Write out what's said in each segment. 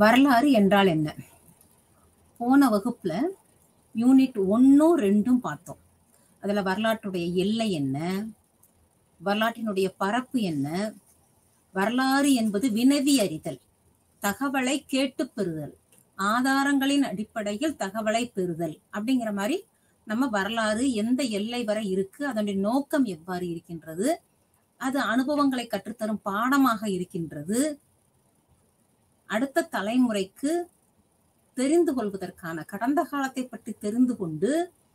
வரலாறு என்றால் என்ன போன வகுப்புல யூனிட் ஒன்னும் ரெண்டும் பார்த்தோம் அதுல வரலாற்றுடைய எல்லை என்ன வரலாற்றினுடைய பரப்பு என்ன வரலாறு என்பது வினவி அறிதல் தகவலை கேட்டு பெறுதல் ஆதாரங்களின் அடிப்படையில் தகவலை பெறுதல் அப்படிங்கிற மாதிரி நம்ம வரலாறு எந்த எல்லை வரை இருக்கு அதனுடைய நோக்கம் எவ்வாறு இருக்கின்றது அது அனுபவங்களை கற்றுத்தரும் பாடமாக இருக்கின்றது அடுத்த தலைமுறைக்கு தெரிந்து கொள்வதற்கான கடந்த காலத்தை பற்றி தெரிந்து கொண்டு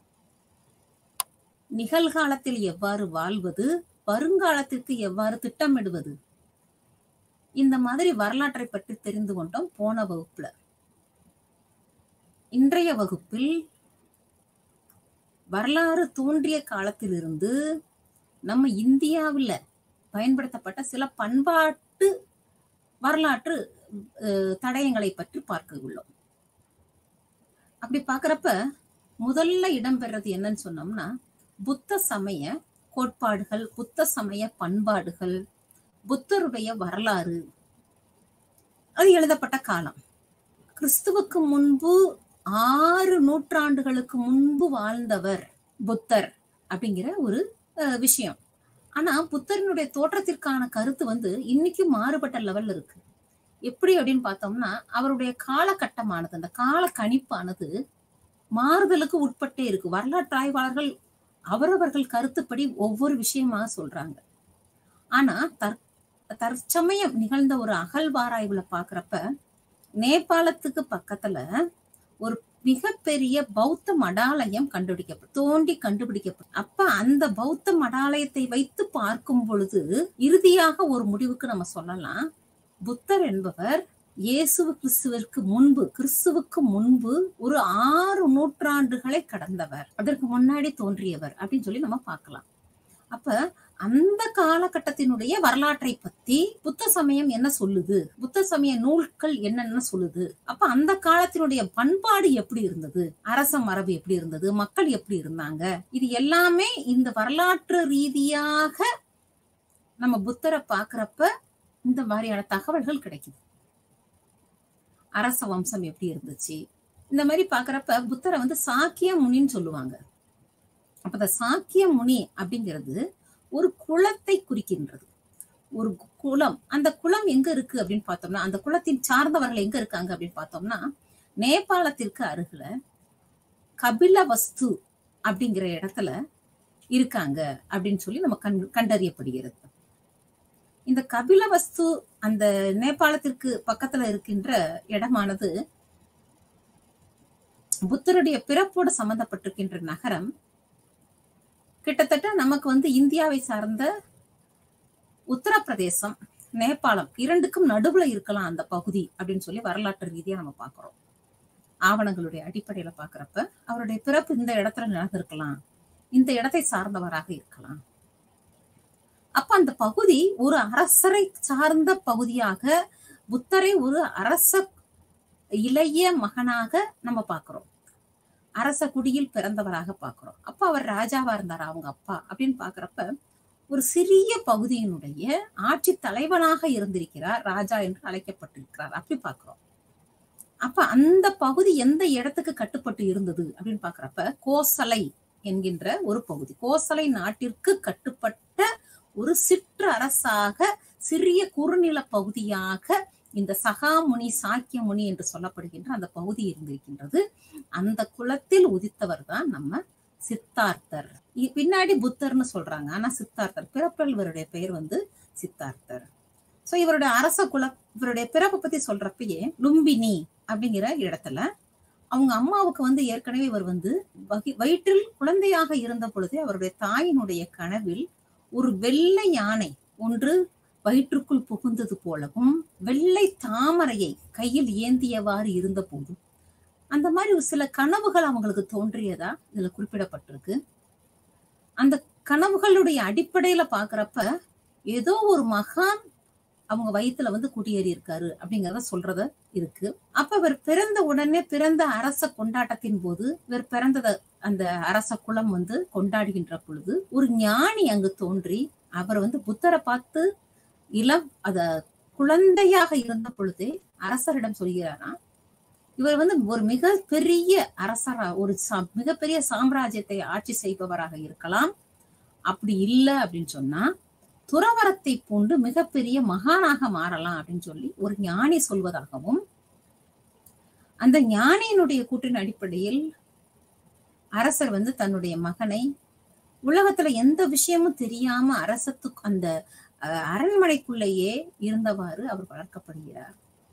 நிகழ்காலத்தில் எவ்வாறு வாழ்வது வருங்காலத்திற்கு எவ்வாறு திட்டமிடுவது இந்த மாதிரி வரலாற்றை பற்றி தெரிந்து கொண்டோம் போன வகுப்புல இன்றைய வகுப்பில் வரலாறு தோன்றிய காலத்திலிருந்து நம்ம இந்தியாவில் பயன்படுத்தப்பட்ட சில பண்பாட்டு வரலாற்று தடயங்களை பற்றி பார்க்க உள்ளோம் அப்படி பார்க்கறப்ப முதல்ல இடம்பெறது என்னன்னு சொன்னோம்னா புத்த சமய கோட்பாடுகள் புத்த சமய பண்பாடுகள் புத்தருடைய வரலாறு அது எழுதப்பட்ட காலம் கிறிஸ்துவுக்கு முன்பு ஆறு நூற்றாண்டுகளுக்கு முன்பு வாழ்ந்தவர் புத்தர் அப்படிங்கிற ஒரு விஷயம் ஆனா புத்தரினுடைய தோற்றத்திற்கான கருத்து வந்து இன்னைக்கு மாறுபட்ட லெவல்ல இருக்கு எப்படி அப்படின்னு பார்த்தோம்னா அவருடைய காலகட்டமானது அந்த கால கணிப்பானது மாறுதலுக்கு உட்பட்டே இருக்கு வரலாற்று ஆய்வாளர்கள் அவரவர்கள் கருத்துப்படி ஒவ்வொரு விஷயமா சொல்றாங்க ஆனா தற் தற்சமயம் நிகழ்ந்த ஒரு அகழ்வாராய்வுல பாக்குறப்ப நேபாளத்துக்கு பக்கத்துல ஒரு மிகப்பெரிய பௌத்த மடாலயம் கண்டுபிடிக்கப்படும் தோண்டி கண்டுபிடிக்கப்படும் அப்ப அந்த பௌத்த மடாலயத்தை வைத்து பார்க்கும் பொழுது இறுதியாக ஒரு முடிவுக்கு நம்ம சொல்லலாம் புத்தர் என்பவர் இயேசு கிறிஸ்துவிற்கு முன்பு கிறிஸ்துவுக்கு முன்பு ஒரு ஆறு நூற்றாண்டுகளை கடந்தவர் அதற்கு முன்னாடி தோன்றியவர் அப்படின்னு சொல்லி நம்ம பார்க்கலாம் அப்ப அந்த காலகட்டத்தினுடைய வரலாற்றை பத்தி புத்த சமயம் என்ன சொல்லுது புத்த சமய நூல்கள் என்னென்ன சொல்லுது அப்ப அந்த காலத்தினுடைய பண்பாடு எப்படி இருந்தது அரச மரபு எப்படி இருந்தது மக்கள் எப்படி இருந்தாங்க இது எல்லாமே இந்த வரலாற்று ரீதியாக நம்ம புத்தரை பாக்குறப்ப இந்த மாதிரியான தகவல்கள் கிடைக்குது அரச வம்சம் எப்படி இருந்துச்சு இந்த மாதிரி பாக்குறப்ப புத்தரை வந்து சாக்கிய முனின்னு சொல்லுவாங்க அப்ப இந்த சாக்கிய முனி அப்படிங்கிறது ஒரு குளத்தை குறிக்கின்றது ஒரு குளம் அந்த குளம் எங்க இருக்கு அப்படின்னு பார்த்தோம்னா அந்த குளத்தின் சார்ந்தவர்கள் எங்க இருக்காங்க அப்படின்னு பார்த்தோம்னா நேபாளத்திற்கு அருகில கபிலவஸ்து அப்படிங்கிற இடத்துல இருக்காங்க அப்படின்னு சொல்லி நம்ம கண் கண்டறியப்படுகிறது இந்த கபிலவஸ்து அந்த நேபாளத்திற்கு பக்கத்துல இருக்கின்ற இடமானது புத்தருடைய பிறப்போடு சம்பந்தப்பட்டிருக்கின்ற நகரம் கிட்டத்தட்ட நமக்கு வந்து இந்தியாவை சார்ந்த உத்தரப்பிரதேசம் நேபாளம் இரண்டுக்கும் நடுவுல இருக்கலாம் அந்த பகுதி அப்படின்னு சொல்லி வரலாற்று ரீதியா நம்ம பாக்குறோம் ஆவணங்களுடைய அடிப்படையில பாக்குறப்ப அவருடைய பிறப்பு இந்த இடத்துல நடந்திருக்கலாம் இந்த இடத்தை சார்ந்தவராக இருக்கலாம் அப்ப அந்த பகுதி ஒரு அரசரை சார்ந்த பகுதியாக புத்தரை ஒரு அரச இளைய மகனாக நம்ம பாக்குறோம் அரச குடியில் பிறந்தவராக பாக்குறோம் அப்ப அவர் ராஜாவா இருந்தார் அவங்க அப்பா அப்படின்னு பாக்குறப்ப ஒரு சிறிய பகுதியினுடைய ஆட்சி தலைவனாக இருந்திருக்கிறார் ராஜா என்று அழைக்கப்பட்டிருக்கிறார் அப்படி பாக்குறோம் அப்ப அந்த பகுதி எந்த இடத்துக்கு கட்டுப்பட்டு இருந்தது அப்படின்னு பாக்குறப்ப கோசலை என்கின்ற ஒரு பகுதி கோசலை நாட்டிற்கு கட்டுப்பட்ட ஒரு சிற்று அரசாக சிறிய குறுநில பகுதியாக இந்த சகாமுனி சாக்கியமுனி என்று சொல்லப்படுகின்ற அந்த பகுதி இருந்திருக்கின்றது அந்த குலத்தில் உதித்தவர் தான் நம்ம சித்தார்த்தர் பின்னாடி புத்தர்னு சொல்றாங்க ஆனா சித்தார்த்தர் பிறப்பில் இவருடைய பெயர் வந்து சித்தார்த்தர் சோ இவருடைய அரச குல இவருடைய பிறப்பை பத்தி சொல்றப்பயே லும்பினி அப்படிங்கிற இடத்துல அவங்க அம்மாவுக்கு வந்து ஏற்கனவே இவர் வந்து வயிற்றில் குழந்தையாக இருந்த பொழுதே அவருடைய தாயினுடைய கனவில் ஒரு வெள்ளை யானை ஒன்று வயிற்றுக்குள் புகுந்தது போலவும் வெள்ளை தாமரையை கையில் ஏந்தியவாறு இருந்த போதும் அந்த மாதிரி ஒரு சில கனவுகள் அவங்களுக்கு தோன்றியதா இதுல குறிப்பிடப்பட்டிருக்கு அந்த கனவுகளுடைய அடிப்படையில பாக்குறப்ப ஏதோ ஒரு மகான் அவங்க வயிற்றுல வந்து குடியேறி இருக்காரு அப்படிங்கறத சொல்றத இருக்கு அப்ப இவர் பிறந்த உடனே பிறந்த அரச கொண்டாட்டத்தின் போது இவர் பிறந்தத அந்த அரச குலம் வந்து கொண்டாடுகின்ற பொழுது ஒரு ஞானி அங்கு தோன்றி அவர் வந்து புத்தரை பார்த்து இளம் அத குழந்தையாக இருந்த பொழுதே அரசரிடம் சொல்கிறாரா இவர் வந்து ஒரு மிக பெரிய அரசரா ஒரு சா- மிகப்பெரிய சாம்ராஜ்யத்தை ஆட்சி செய்பவராக இருக்கலாம் அப்படி இல்லை அப்படின்னு சொன்னா துறவரத்தை பூண்டு மிகப்பெரிய மகானாக மாறலாம் அப்படின்னு சொல்லி ஒரு ஞானி சொல்வதாகவும் அந்த ஞானியினுடைய கூற்றின் அடிப்படையில் அரசர் வந்து தன்னுடைய மகனை உலகத்துல எந்த விஷயமும் தெரியாம அரசத்து அந்த அஹ், அரண்மனைக்குள்ளேயே இருந்தவாறு அவர் வளர்க்கப்படுகிறார்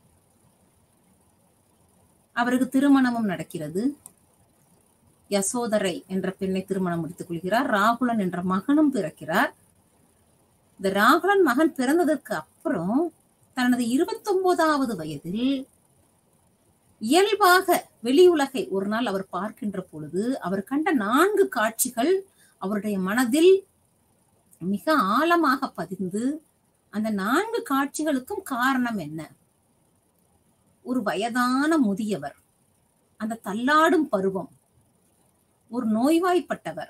அவருக்கு திருமணமும் நடக்கிறது யசோதரை என்ற பெண்ணை திருமணம் முடித்துக் கொள்கிறார் ராகுலன் என்ற மகனும் பிறக்கிறார் இந்த ராகுலன் மகன் பிறந்ததற்கு அப்புறம் தனது இருபத்தி ஒன்பதாவது வயதில் இயல்பாக வெளியுலகை ஒரு நாள் அவர் பார்க்கின்ற பொழுது அவர் கண்ட நான்கு காட்சிகள் அவருடைய மனதில் மிக ஆழமாக பதிந்து அந்த நான்கு காட்சிகளுக்கும் காரணம் என்ன ஒரு வயதான முதியவர் அந்த தள்ளாடும் பருவம் ஒரு நோய்வாய்ப்பட்டவர்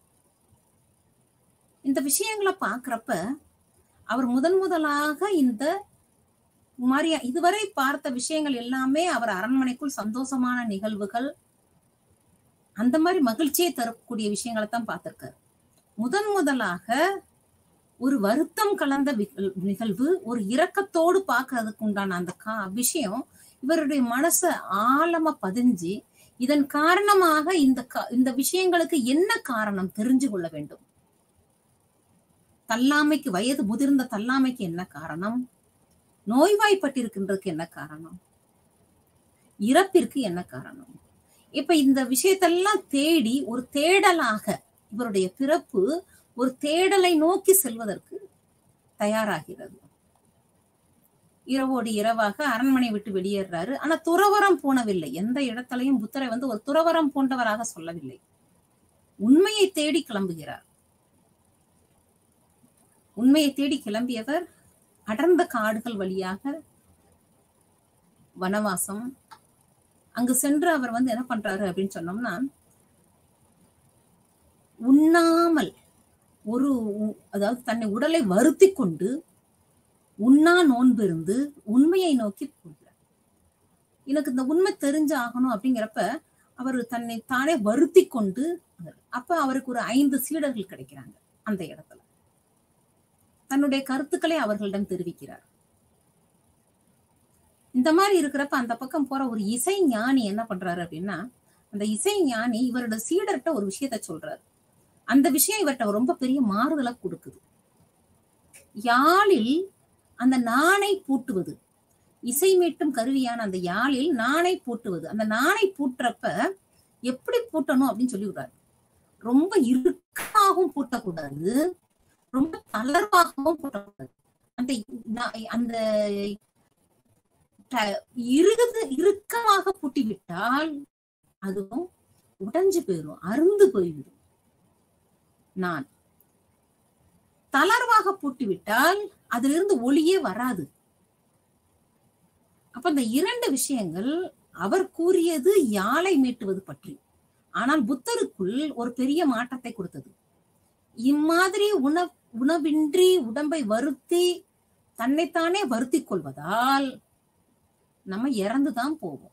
இந்த விஷயங்களை பார்க்கறப்ப அவர் முதன் முதலாக இந்த மாதிரியா இதுவரை பார்த்த விஷயங்கள் எல்லாமே அவர் அரண்மனைக்குள் சந்தோஷமான நிகழ்வுகள் அந்த மாதிரி மகிழ்ச்சியை தரக்கூடிய விஷயங்களை தான் பார்த்திருக்காரு முதன் முதலாக ஒரு வருத்தம் கலந்த விகல்- நிகழ்வு ஒரு இரக்கத்தோடு பார்க்கறதுக்கு உண்டான அந்த கா விஷயம் இவருடைய மனச ஆழமா பதிஞ்சு இதன் காரணமாக இந்த கா- இந்த விஷயங்களுக்கு என்ன காரணம் தெரிஞ்சு கொள்ள வேண்டும் தள்ளாமைக்கு வயது முதிர்ந்த தள்ளாமைக்கு என்ன காரணம் நோய்வாய்ப்பட்டிருக்கின்றதுக்கு என்ன காரணம் இறப்பிற்கு என்ன காரணம் இப்ப இந்த விஷயத்தெல்லாம் தேடி ஒரு தேடலாக இவருடைய பிறப்பு ஒரு தேடலை நோக்கி செல்வதற்கு தயாராகிறது இரவோடு இரவாக அரண்மனை விட்டு வெளியேறாரு ஆனா துறவரம் போனவில்லை எந்த இடத்திலையும் புத்தரை வந்து ஒரு துறவரம் போன்றவராக சொல்லவில்லை உண்மையை தேடி கிளம்புகிறார் உண்மையை தேடி கிளம்பியவர் அடர்ந்த காடுகள் வழியாக வனவாசம் அங்கு சென்று அவர் வந்து என்ன பண்றாரு அப்படின்னு சொன்னோம்னா உண்ணாமல் ஒரு உ- அதாவது தன்னை உடலை வருத்தி கொண்டு உண்ணா நோன்பு இருந்து உண்மையை நோக்கி போகிறார் எனக்கு இந்த உண்மை தெரிஞ்சு ஆகணும் அப்படிங்கிறப்ப அவர் தன்னை தானே வருத்தி கொண்டு அப்ப அவருக்கு ஒரு ஐந்து சீடர்கள் கிடைக்கிறாங்க அந்த இடத்துல தன்னுடைய கருத்துக்களை அவர்களிடம் தெரிவிக்கிறார் இந்த மாதிரி இருக்கிறப்ப அந்த பக்கம் போற ஒரு இசை ஞானி என்ன பண்றாரு அப்படின்னா அந்த இசை ஞானி இவரோட சீடர்கிட்ட ஒரு விஷயத்த சொல்றாரு அந்த விஷயம் இவர்கிட்ட ரொம்ப பெரிய மாறுதலை கொடுக்குது யாழில் அந்த நாணை பூட்டுவது இசை மீட்டும் கருவியான அந்த யாழில் நாணை பூட்டுவது அந்த நாணை பூட்டுறப்ப எப்படி பூட்டணும் அப்படின்னு சொல்லி விடுறாரு ரொம்ப இறுக்கமாகவும் பூட்டக்கூடாது ரொம்ப தளர்வாகவும் பூட்டக்கூடாது அந்த நா- அந்த ட- இறுகுது இறுக்கமாக பூட்டி விட்டால் அதுவும் உடைஞ்சு போயிடும் அருந்து போய்விடும் நான் தளர்வாக பூட்டி விட்டால் அதிலிருந்து ஒளியே வராது அப்ப இந்த இரண்டு விஷயங்கள் அவர் கூறியது யாழை மீட்டுவது பற்றி ஆனால் புத்தருக்குள் ஒரு பெரிய மாற்றத்தை கொடுத்தது இம்மாதிரி உண உணவின்றி உடம்பை வருத்தி தன்னைத்தானே வருத்தி கொள்வதால் நம்ம இறந்துதான் போவோம்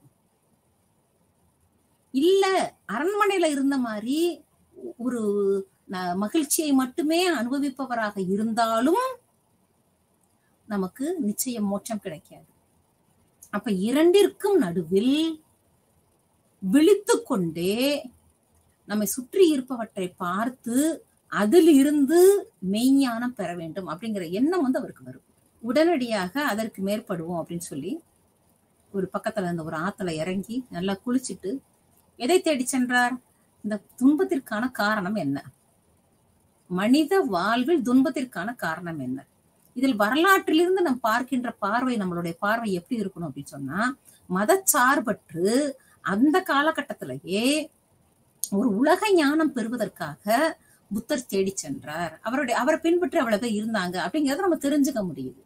இல்ல அரண்மனையில இருந்த மாதிரி ஒரு ந- மகிழ்ச்சியை மட்டுமே அனுபவிப்பவராக இருந்தாலும் நமக்கு நிச்சயம் மோட்சம் கிடைக்காது அப்ப இரண்டிற்கும் நடுவில் விழித்துக் கொண்டே நம்மை சுற்றி இருப்பவற்றை பார்த்து அதில் இருந்து மெய்ஞானம் பெற வேண்டும் அப்படிங்கிற எண்ணம் வந்து அவருக்கு வரும் உடனடியாக அதற்கு மேற்படுவோம் அப்படின்னு சொல்லி ஒரு பக்கத்துல இருந்த ஒரு ஆத்துல இறங்கி நல்லா குளிச்சிட்டு எதை தேடி சென்றார் இந்த துன்பத்திற்கான காரணம் என்ன மனித வாழ்வில் துன்பத்திற்கான காரணம் என்ன இதில் வரலாற்றிலிருந்து நாம் பார்க்கின்ற பார்வை நம்மளுடைய பார்வை எப்படி இருக்கணும் அப்படின்னு சொன்னா மதச்சார்பற்று அந்த காலகட்டத்திலேயே ஒரு உலக ஞானம் பெறுவதற்காக புத்தர் தேடி சென்றார் அவருடைய அவரை பின்பற்றி அவ்வளவு பேர் இருந்தாங்க அப்படிங்கறத நம்ம தெரிஞ்சுக்க முடியுது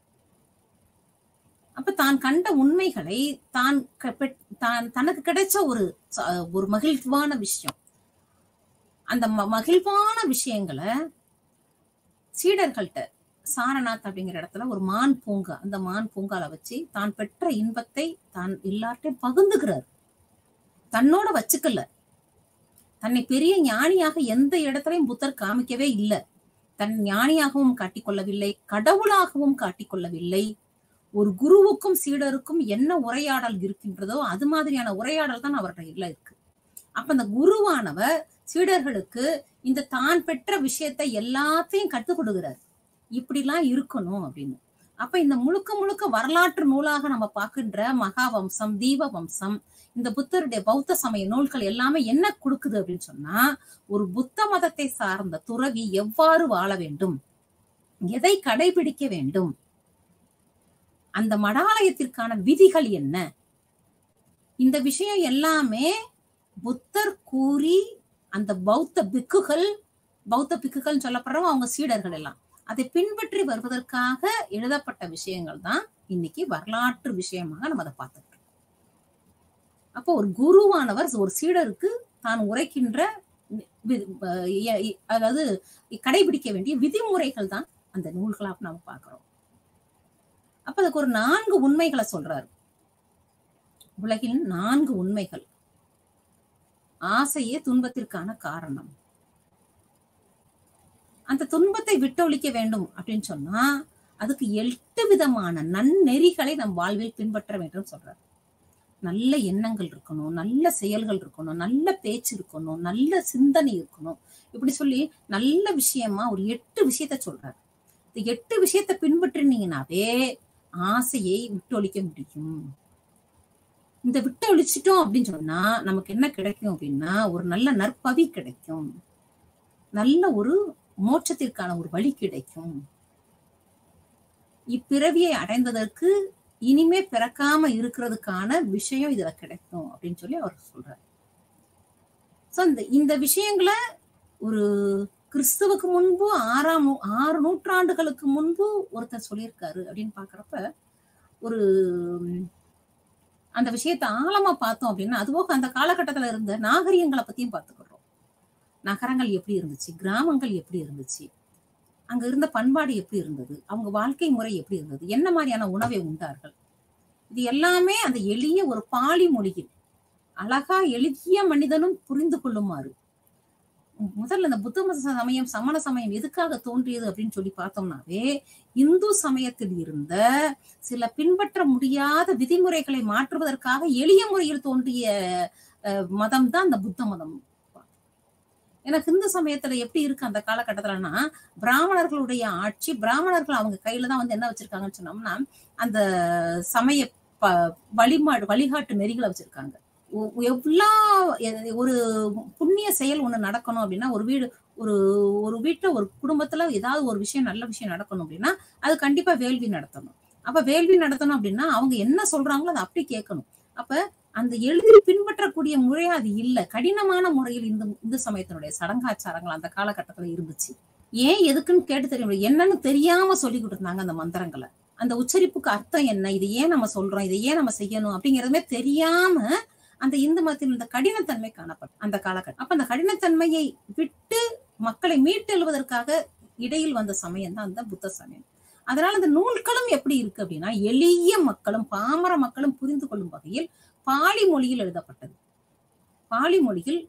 அப்ப தான் கண்ட உண்மைகளை தான் க- பெற்- தான் தனக்கு கிடைச்ச ஒரு ச- ஒரு மகிழ்வான விஷயம் அந்த ம- மகிழ்வான விஷயங்களை சீடர்கள்ட்ட சாரநாத் அப்படிங்கிற இடத்துல ஒரு மான் பூங்கா அந்த மான் பூங்கால வச்சு தான் பெற்ற இன்பத்தை தான் எல்லார்ட்டையும் பகிர்ந்துக்கிறார் தன்னோட வச்சுக்கல தன்னை பெரிய ஞானியாக எந்த இடத்துலயும் புத்தர் காமிக்கவே இல்லை தன் ஞானியாகவும் காட்டிக்கொள்ளவில்லை கடவுளாகவும் காட்டிக்கொள்ளவில்லை ஒரு குருவுக்கும் சீடருக்கும் என்ன உரையாடல் இருக்கின்றதோ அது மாதிரியான உரையாடல் தான் அவர்கிட்ட இருக்கு அப்ப அந்த குருவானவர் சீடர்களுக்கு இந்த தான் பெற்ற விஷயத்தை எல்லாத்தையும் கற்றுக் கொடுக்கிறார் இப்படிலாம் இருக்கணும் அப்படின்னு அப்ப இந்த முழுக்க முழுக்க வரலாற்று நூலாக நம்ம பார்க்கின்ற மகாவம்சம் தீப வம்சம் இந்த புத்தருடைய பௌத்த சமய நூல்கள் எல்லாமே என்ன கொடுக்குது அப்படின்னு சொன்னா ஒரு புத்த மதத்தை சார்ந்த துறவி எவ்வாறு வாழ வேண்டும் எதை கடைபிடிக்க வேண்டும் அந்த மடாலயத்திற்கான விதிகள் என்ன இந்த விஷயம் எல்லாமே புத்தர் கூறி அந்த பௌத்த பிக்குகள் பௌத்த பிக்குகள் சொல்லப்படுறவங்க அவங்க சீடர்கள் எல்லாம் அதை பின்பற்றி வருவதற்காக எழுதப்பட்ட விஷயங்கள் தான் இன்னைக்கு வரலாற்று விஷயமாக நம்ம அதை பார்த்துட்டு இருக்கோம் அப்போ ஒரு குருவானவர் ஒரு சீடருக்கு தான் உரைக்கின்ற அதாவது கடைபிடிக்க வேண்டிய விதிமுறைகள் தான் அந்த நூல்களா நம்ம பார்க்கிறோம் அப்ப அதுக்கு ஒரு நான்கு உண்மைகளை சொல்றாரு உலகின் நான்கு உண்மைகள் ஆசையே துன்பத்திற்கான காரணம் அந்த துன்பத்தை விட்டொழிக்க வேண்டும் அப்படின்னு சொன்னா அதுக்கு எட்டு விதமான நன்னெறிகளை நம் வாழ்வில் பின்பற்ற வேண்டும் சொல்றாரு நல்ல எண்ணங்கள் இருக்கணும் நல்ல செயல்கள் இருக்கணும் நல்ல பேச்சு இருக்கணும் நல்ல சிந்தனை இருக்கணும் இப்படி சொல்லி நல்ல விஷயமா ஒரு எட்டு விஷயத்த சொல்றாரு இந்த எட்டு விஷயத்த பின்பற்றினீங்கன்னாவே ஆசையை விட்டொழிக்க முடியும் இந்த விட்டு ஒழிச்சிட்டோம் அப்படின்னு சொன்னா நமக்கு என்ன கிடைக்கும் அப்படின்னா ஒரு நல்ல நற்பவி கிடைக்கும் நல்ல ஒரு மோட்சத்திற்கான ஒரு வழி கிடைக்கும் இப்பிறவியை அடைந்ததற்கு இனிமே பிறக்காம இருக்கிறதுக்கான விஷயம் இதுல கிடைக்கும் அப்படின்னு சொல்லி அவர் சொல்றாரு சோ இந்த இந்த விஷயங்களை ஒரு கிறிஸ்துவுக்கு முன்பு ஆறாம் ஆறு நூற்றாண்டுகளுக்கு முன்பு ஒருத்தர் சொல்லியிருக்காரு அப்படின்னு பாக்குறப்ப ஒரு அந்த விஷயத்த ஆழமா பார்த்தோம் அப்படின்னா அதுபோக அந்த காலகட்டத்துல இருந்த நாகரிகங்களை பத்தியும் பார்த்துக்கிறோம் நகரங்கள் எப்படி இருந்துச்சு கிராமங்கள் எப்படி இருந்துச்சு அங்க இருந்த பண்பாடு எப்படி இருந்தது அவங்க வாழ்க்கை முறை எப்படி இருந்தது என்ன மாதிரியான உணவை உண்டார்கள் இது எல்லாமே அந்த எளிய ஒரு பாலி மொழியில் அழகா எளிய மனிதனும் புரிந்து கொள்ளுமாறு முதல்ல இந்த புத்த சமயம் சமண சமயம் எதுக்காக தோன்றியது அப்படின்னு சொல்லி பார்த்தோம்னாவே இந்து சமயத்தில் இருந்த சில பின்பற்ற முடியாத விதிமுறைகளை மாற்றுவதற்காக எளிய முறையில் தோன்றிய மதம் தான் இந்த புத்த மதம் ஏன்னா இந்து சமயத்துல எப்படி இருக்கு அந்த காலகட்டத்துலன்னா பிராமணர்களுடைய ஆட்சி பிராமணர்கள் அவங்க கையில தான் வந்து என்ன வச்சிருக்காங்கன்னு சொன்னோம்னா அந்த சமய வழிமாடு வழிகாட்டு நெறிகளை வச்சிருக்காங்க எவ்வளோ ஒரு புண்ணிய செயல் ஒண்ணு நடக்கணும் அப்படின்னா ஒரு வீடு ஒரு ஒரு வீட்டுல ஒரு குடும்பத்துல ஏதாவது ஒரு விஷயம் நல்ல விஷயம் நடக்கணும் அப்படின்னா அது கண்டிப்பா வேள்வி நடத்தணும் அப்ப வேள்வி நடத்தணும் அப்படின்னா அவங்க என்ன சொல்றாங்களோ அதை அப்படி கேட்கணும் அப்ப அந்த எளிதில் பின்பற்றக்கூடிய முறையா அது இல்ல கடினமான முறையில் இந்த இந்து சமயத்தினுடைய சடங்காச்சாரங்கள் அந்த காலகட்டத்துல இருந்துச்சு ஏன் எதுக்குன்னு கேட்டு தெரியும் என்னன்னு தெரியாம சொல்லிக்கிட்டு இருந்தாங்க அந்த மந்திரங்களை அந்த உச்சரிப்புக்கு அர்த்தம் என்ன இது ஏன் நம்ம சொல்றோம் இதை ஏன் நம்ம செய்யணும் அப்படிங்கறதுமே தெரியாம அந்த இந்து மதத்தில் இந்த கடினத்தன்மை காணப்படும் அந்த காலகட்டம் அப்ப அந்த கடினத்தன்மையை விட்டு மக்களை மீட்டெழுவதற்காக இடையில் வந்த சமயம் தான் அந்த புத்த சமயம் அதனால அந்த நூல்களும் எப்படி இருக்கு அப்படின்னா எளிய மக்களும் பாமர மக்களும் புரிந்து கொள்ளும் வகையில் பாலி மொழியில் எழுதப்பட்டது பாலி மொழியில்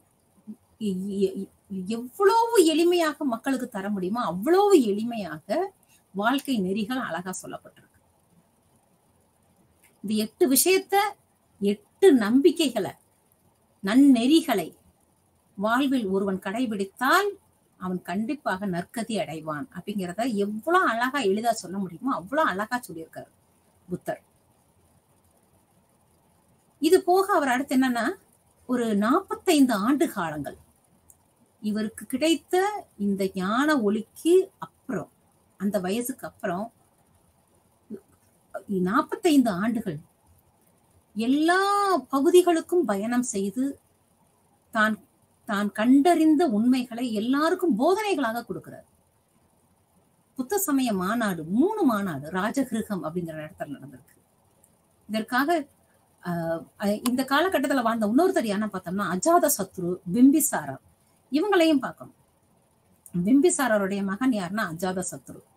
எவ்வளவு எளிமையாக மக்களுக்கு தர முடியுமோ அவ்வளவு எளிமையாக வாழ்க்கை நெறிகள் அழகா சொல்லப்பட்டிருக்கு இந்த எட்டு விஷயத்த எட்டு நம்பிக்கைகளை நன்னெறிகளை வாழ்வில் ஒருவன் கடைபிடித்தால் அவன் கண்டிப்பாக நற்கதி அடைவான் அப்படிங்கிறத எவ்வளவு அழகா எளிதா சொல்ல முடியுமோ அவ்வளவு அழகா சொல்லியிருக்காரு புத்தர் இது போக அவர் அடுத்து என்னன்னா ஒரு நாற்பத்தைந்து ஆண்டு காலங்கள் இவருக்கு கிடைத்த இந்த ஞான ஒளிக்கு அப்புறம் அந்த வயசுக்கு அப்புறம் நாற்பத்தைந்து ஆண்டுகள் எல்லா பகுதிகளுக்கும் பயணம் செய்து தான் தான் கண்டறிந்த உண்மைகளை எல்லாருக்கும் போதனைகளாக கொடுக்கிறார் புத்த சமய மாநாடு மூணு மாநாடு ராஜகிருகம் அப்படிங்கிற இடத்துல நடந்திருக்கு இதற்காக இந்த காலகட்டத்துல வாழ்ந்த இன்னொருத்தர் என்ன பார்த்தோம்னா அஜாத சத்ரு பிம்பிசாரர் இவங்களையும் பார்க்கணும் பிம்பிசாரருடைய மகன் யாருன்னா அஜாத சத்ரு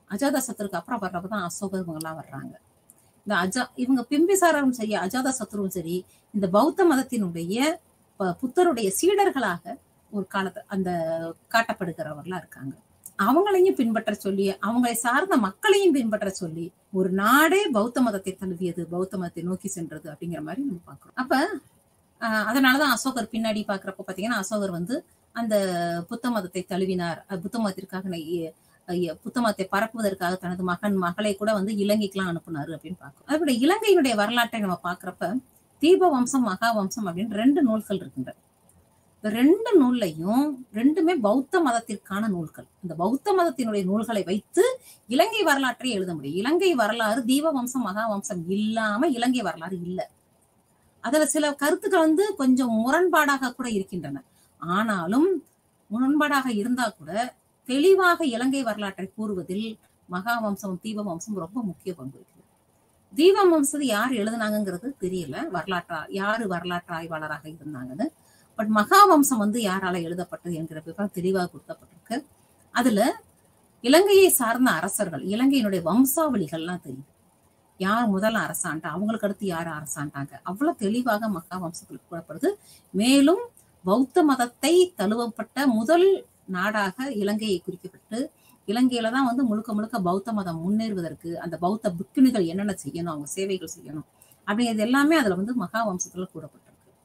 அஜாத சத்ருக்கு அப்புறம் வர்றப்பதான் அசோகர் இவங்கெல்லாம் வர்றாங்க இந்த அஜா இவங்க பிம்பிசாரரும் சரி அஜாத சத்ருவும் சரி இந்த பௌத்த மதத்தினுடைய ப- புத்தருடைய சீடர்களாக ஒரு காலத்து அந்த காட்டப்படுகிறவர்களா இருக்காங்க அவங்களையும் பின்பற்ற சொல்லி அவங்களை சார்ந்த மக்களையும் பின்பற்ற சொல்லி ஒரு நாடே பௌத்த மதத்தை தழுவியது பௌத்த மதத்தை நோக்கி சென்றது அப்படிங்கிற மாதிரி நம்ம பார்க்கிறோம் அப்ப ஆஹ் அதனாலதான் அசோகர் பின்னாடி பாக்குறப்ப பாத்தீங்கன்னா அசோகர் வந்து அந்த புத்த மதத்தை தழுவினார் அஹ் புத்த மதத்திற்காக நை- ஐய- புத்த மதத்தை பரப்புவதற்காக தனது மகன் மகளை கூட வந்து இலங்கைக்கெல்லாம் அனுப்புனாரு அப்படின்னு பார்க்கிறோம் அதோட இலங்கையினுடைய வரலாற்றை நம்ம பார்க்கிறப்ப தீப வம்சம் மகா வம்சம் அப்படின்னு ரெண்டு நூல்கள் இருக்கின்றன இந்த ரெண்டு நூல்லையும் ரெண்டுமே பௌத்த மதத்திற்கான நூல்கள் இந்த பௌத்த மதத்தினுடைய நூல்களை வைத்து இலங்கை வரலாற்றை எழுத முடியும் இலங்கை வரலாறு தீப வம்சம் மகா வம்சம் இல்லாம இலங்கை வரலாறு இல்ல அதுல சில கருத்துக்கள் வந்து கொஞ்சம் முரண்பாடாக கூட இருக்கின்றன ஆனாலும் முரண்பாடாக இருந்தா கூட தெளிவாக இலங்கை வரலாற்றை கூறுவதில் மகாவம்சம் தீப வம்சம் ரொம்ப முக்கிய பங்கு வகிக்குது தீப வம்சத்தை யார் எழுதுனாங்கங்கிறது தெரியல வரலாற்றா யாரு வரலாற்று ஆய்வாளராக இருந்தாங்கன்னு பட் மகாவம்சம் வந்து யாரால எழுதப்பட்டது என்கிற விவரம் தெளிவாக கொடுக்கப்பட்டிருக்கு அதுல இலங்கையை சார்ந்த அரசர்கள் இலங்கையினுடைய வம்சாவளிகள்லாம் தெரியுது யார் முதல் அரசாண்டா அவங்களுக்கு அடுத்து யார் அரசாண்டாங்க அவ்வளவு தெளிவாக மகாவம்சத்தில் கூறப்படுது மேலும் பௌத்த மதத்தை தழுவப்பட்ட முதல் நாடாக இலங்கையை குறிக்கப்பட்டு இலங்கையில தான் வந்து முழுக்க முழுக்க பௌத்த மதம் முன்னேறுவதற்கு அந்த பௌத்த பிக்குணிகள் என்னென்ன செய்யணும் அவங்க சேவைகள் செய்யணும் அப்படிங்கிறது எல்லாமே அதுல வந்து மகாவம்சத்துல கூறப்பட்டிருக்கு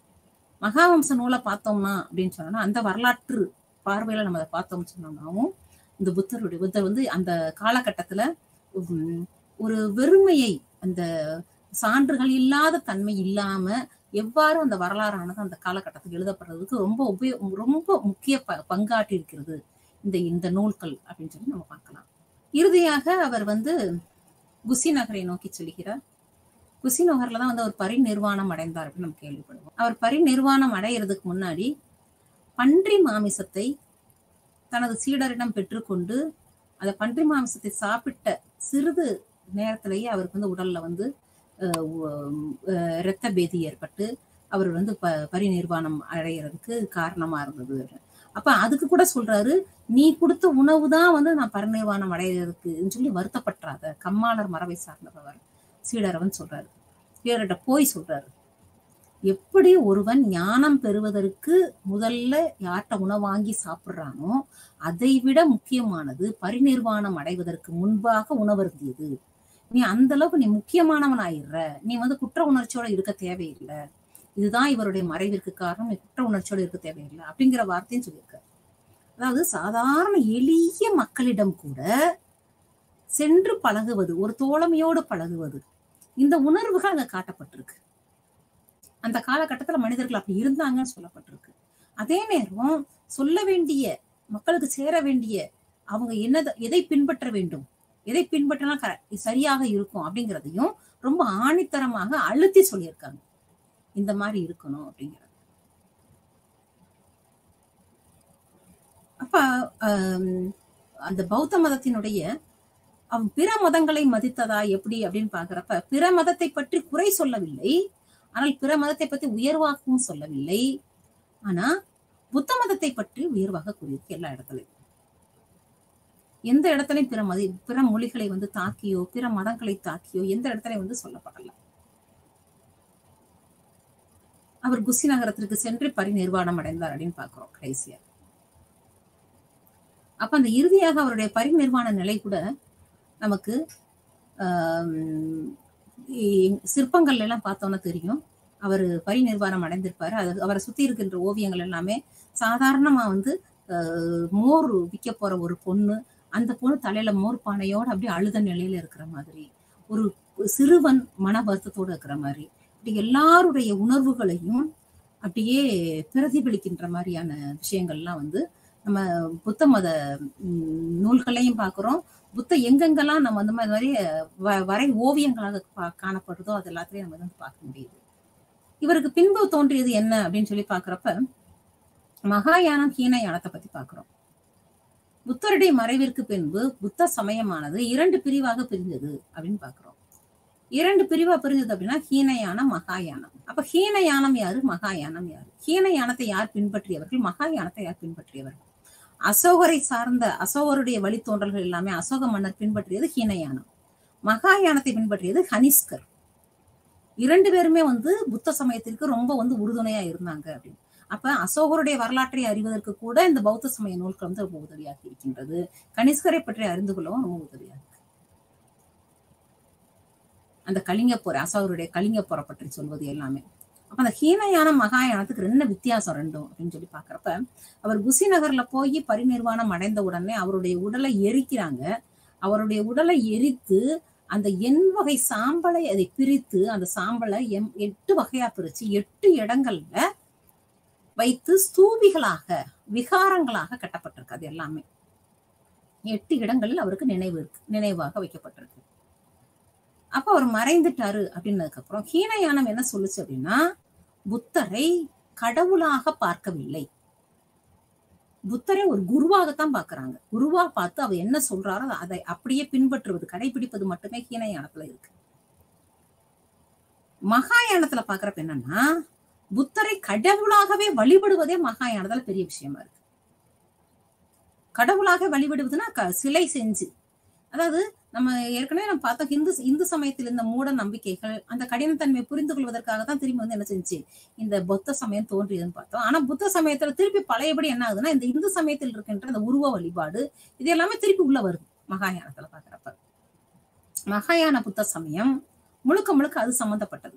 மகாவம்ச நூலை பார்த்தோம்னா அப்படின்னு சொன்னோம்னா அந்த வரலாற்று பார்வையில நம்ம அதை பார்த்தோம்னு சொன்னோம்னாவும் இந்த புத்தருடைய புத்தர் வந்து அந்த காலகட்டத்துல உம், ஒரு வெறுமையை அந்த சான்றுகள் இல்லாத தன்மை இல்லாம எவ்வாறு அந்த வரலாறானது அந்த காலகட்டத்தில் எழுதப்படுறதுக்கு ரொம்ப உபயோ ரொம்ப முக்கிய ப பங்காற்றி இருக்கிறது இந்த இந்த நூல்கள் அப்படின்னு சொல்லி நம்ம பார்க்கலாம் இறுதியாக அவர் வந்து குசி நகரை நோக்கி செல்கிறார் குசி நகர்ல தான் வந்து அவர் பரிநிர்வாணம் அடைந்தார் அப்படின்னு நம்ம கேள்விப்படுவோம் அவர் பரிநிர்வாணம் அடையிறதுக்கு முன்னாடி பன்றி மாமிசத்தை தனது சீடரிடம் பெற்றுக்கொண்டு அந்த பன்றி மாமிசத்தை சாப்பிட்ட சிறிது நேரத்திலேயே அவருக்கு வந்து உடல்ல வந்து அஹ், உ- அஹ், இரத்த பேதி ஏற்பட்டு அவர் வந்து ப பரிநிர்வாணம் அடைகிறதுக்கு காரணமா இருந்தது அப்ப அதுக்கு கூட சொல்றாரு நீ கொடுத்த உணவு தான் வந்து நான் பரிநிர்வாணம் அடைகிறதுக்குன்னு சொல்லி வருத்தப்பட்டுறாத கம்மாளர் மரபை சார்ந்தவர் சீடரவன் சொல்றாரு சீடர்கிட்ட போய் சொல்றாரு எப்படி ஒருவன் ஞானம் பெறுவதற்கு முதல்ல யார்கிட்ட உணவு வாங்கி சாப்பிடுறானோ அதை விட முக்கியமானது பரிநிர்வாணம் அடைவதற்கு முன்பாக உணவருந்தியது நீ அந்த அளவுக்கு நீ முக்கியமானவன் ஆயிடுற நீ வந்து குற்ற உணர்ச்சியோட இருக்க தேவையில்லை இதுதான் இவருடைய மறைவிற்கு காரணம் நீ குற்ற உணர்ச்சியோட இருக்க தேவையில்லை அப்படிங்கிற வார்த்தையும் சொல்லியிருக்காரு அதாவது சாதாரண எளிய மக்களிடம் கூட சென்று பழகுவது ஒரு தோழமையோடு பழகுவது இந்த உணர்வுகள் அங்க காட்டப்பட்டிருக்கு அந்த காலகட்டத்துல மனிதர்கள் அப்படி இருந்தாங்கன்னு சொல்லப்பட்டிருக்கு அதே நேரம் சொல்ல வேண்டிய மக்களுக்கு சேர வேண்டிய அவங்க என்னதை எதை பின்பற்ற வேண்டும் எதை பின்பற்றினா கர- சரியாக இருக்கும் அப்படிங்கிறதையும் ரொம்ப ஆணித்தரமாக அழுத்தி சொல்லியிருக்காங்க இந்த மாதிரி இருக்கணும் அப்படிங்கிறது அப்ப ஆம், அந்த பௌத்த மதத்தினுடைய அவன் பிற மதங்களை மதித்ததா எப்படி அப்படின்னு பாக்குறப்ப பிற மதத்தை பற்றி குறை சொல்லவில்லை ஆனால் பிற மதத்தை பற்றி உயர்வாகவும் சொல்லவில்லை ஆனா புத்த மதத்தை பற்றி உயர்வாக கூறியிருக்கு எல்லா இடத்துலயும் எந்த இடத்துலயும் பிற மதி பிற மொழிகளை வந்து தாக்கியோ பிற மதங்களை தாக்கியோ எந்த இடத்துலயும் வந்து சொல்லப்படல அவர் குசி நகரத்திற்கு சென்று பரிநிர்வாணம் அடைந்தார் அப்படின்னு பாக்குறோம் கடைசியா அப்ப அந்த இறுதியாக அவருடைய பரிநிர்வாண நிலை கூட நமக்கு ஆம், இ- சிற்பங்கள்ல எல்லாம் பார்த்தோம்னா தெரியும் அவர் பரிநிர்வாணம் அடைந்திருப்பாரு அது அவரை சுத்தி இருக்கின்ற ஓவியங்கள் எல்லாமே சாதாரணமா வந்து அஹ், மோர் விற்க போற ஒரு பொண்ணு அந்த பொண்ணு தலையில மோர் பானையோட அப்படியே அழுத நிலையில இருக்கிற மாதிரி ஒரு சிறுவன் மன வருத்தத்தோட இருக்கிற மாதிரி இப்படி எல்லாருடைய உணர்வுகளையும் அப்படியே பிரதிபலிக்கின்ற மாதிரியான விஷயங்கள்லாம் வந்து நம்ம புத்த மத ம், நூல்களையும் பார்க்கிறோம் புத்த எங்கெங்கெல்லாம் நம்ம அந்த மாதிரி வ- வரை ஓவியங்களாக பா- காணப்படுதோ அது எல்லாத்தையும் நம்ம வந்து பார்க்க முடியுது இவருக்கு பின்பு தோன்றியது என்ன அப்படின்னு சொல்லி பார்க்கிறப்ப மகாயானம் ஹீனயானத்தை பத்தி பார்க்கிறோம் புத்தருடைய மறைவிற்கு பின்பு புத்த சமயமானது இரண்டு பிரிவாக பிரிஞ்சது அப்படின்னு பார்க்கிறோம் இரண்டு பிரிவா பிரிஞ்சது அப்படின்னா ஹீனயானம் மகாயானம் அப்ப ஹீனயானம் யாரு மகாயானம் யாரு ஹீனயானத்தை யார் பின்பற்றியவர்கள் மகாயானத்தை யார் பின்பற்றியவர்கள் அசோகரை சார்ந்த அசோகருடைய வழித்தோன்றல்கள் எல்லாமே அசோக மன்னர் பின்பற்றியது ஹீனயானம் மகாயானத்தை பின்பற்றியது ஹனிஸ்கர் இரண்டு பேருமே வந்து புத்த சமயத்திற்கு ரொம்ப வந்து உறுதுணையா இருந்தாங்க அப்படின்னு அப்ப அசோகருடைய வரலாற்றை அறிவதற்கு கூட இந்த பௌத்த சமய நூல்கள் வந்து ரொம்ப உதவியாக இருக்கின்றது கனிஷ்கரை பற்றி அறிந்து கொள்ளவும் ரொம்ப உதவியாக இருக்கு அந்த கலிங்க போர் அசோகருடைய கலிங்க போரை பற்றி சொல்வது எல்லாமே அப்ப அந்த ஹீனயான மகாயானத்துக்கு ரெண்டு வித்தியாசம் ரெண்டும் அப்படின்னு சொல்லி பாக்குறப்ப அவர் குசி நகர்ல போய் பரிநிர்வாணம் அடைந்த உடனே அவருடைய உடலை எரிக்கிறாங்க அவருடைய உடலை எரித்து அந்த எண் வகை சாம்பலை அதை பிரித்து அந்த சாம்பலை எம் எட்டு வகையா பிரிச்சு எட்டு இடங்கள்ல வைத்து ஸ்தூபிகளாக விகாரங்களாக கட்டப்பட்டிருக்கு அது எல்லாமே எட்டு இடங்களில் அவருக்கு நினைவு இருக்கு நினைவாக வைக்கப்பட்டிருக்கு அப்ப அவர் மறைந்துட்டாரு அப்படின்னதுக்கு அப்புறம் ஹீனயானம் என்ன சொல்லுச்சு அப்படின்னா புத்தரை கடவுளாக பார்க்கவில்லை புத்தரை ஒரு குருவாகத்தான் பாக்குறாங்க குருவா பார்த்து அவர் என்ன சொல்றாரோ அதை அப்படியே பின்பற்றுவது கடைபிடிப்பது மட்டுமே ஹீனயானத்துல இருக்கு மகாயானத்துல பாக்குறப்ப என்னன்னா புத்தரை கடவுளாகவே வழிபடுவதே மகாயானத்துல பெரிய விஷயமா இருக்கு கடவுளாக வழிபடுவதுன்னா க- சிலை செஞ்சு அதாவது நம்ம ஏற்கனவே நம்ம பார்த்தோம் இந்து இந்து சமயத்தில் இருந்த மூட நம்பிக்கைகள் அந்த கடினத்தன்மையை புரிந்து கொள்வதற்காக தான் திரும்பி வந்து என்ன செஞ்சு இந்த புத்த சமயம் தோன்றியதுன்னு பார்த்தோம் ஆனா புத்த சமயத்துல திருப்பி பழையபடி என்ன ஆகுதுன்னா இந்த இந்து சமயத்தில் இருக்கின்ற இந்த உருவ வழிபாடு இது எல்லாமே திருப்பி உள்ள வருது மகாயானத்துல பாக்குறப்ப மகாயான புத்த சமயம் முழுக்க முழுக்க அது சம்பந்தப்பட்டது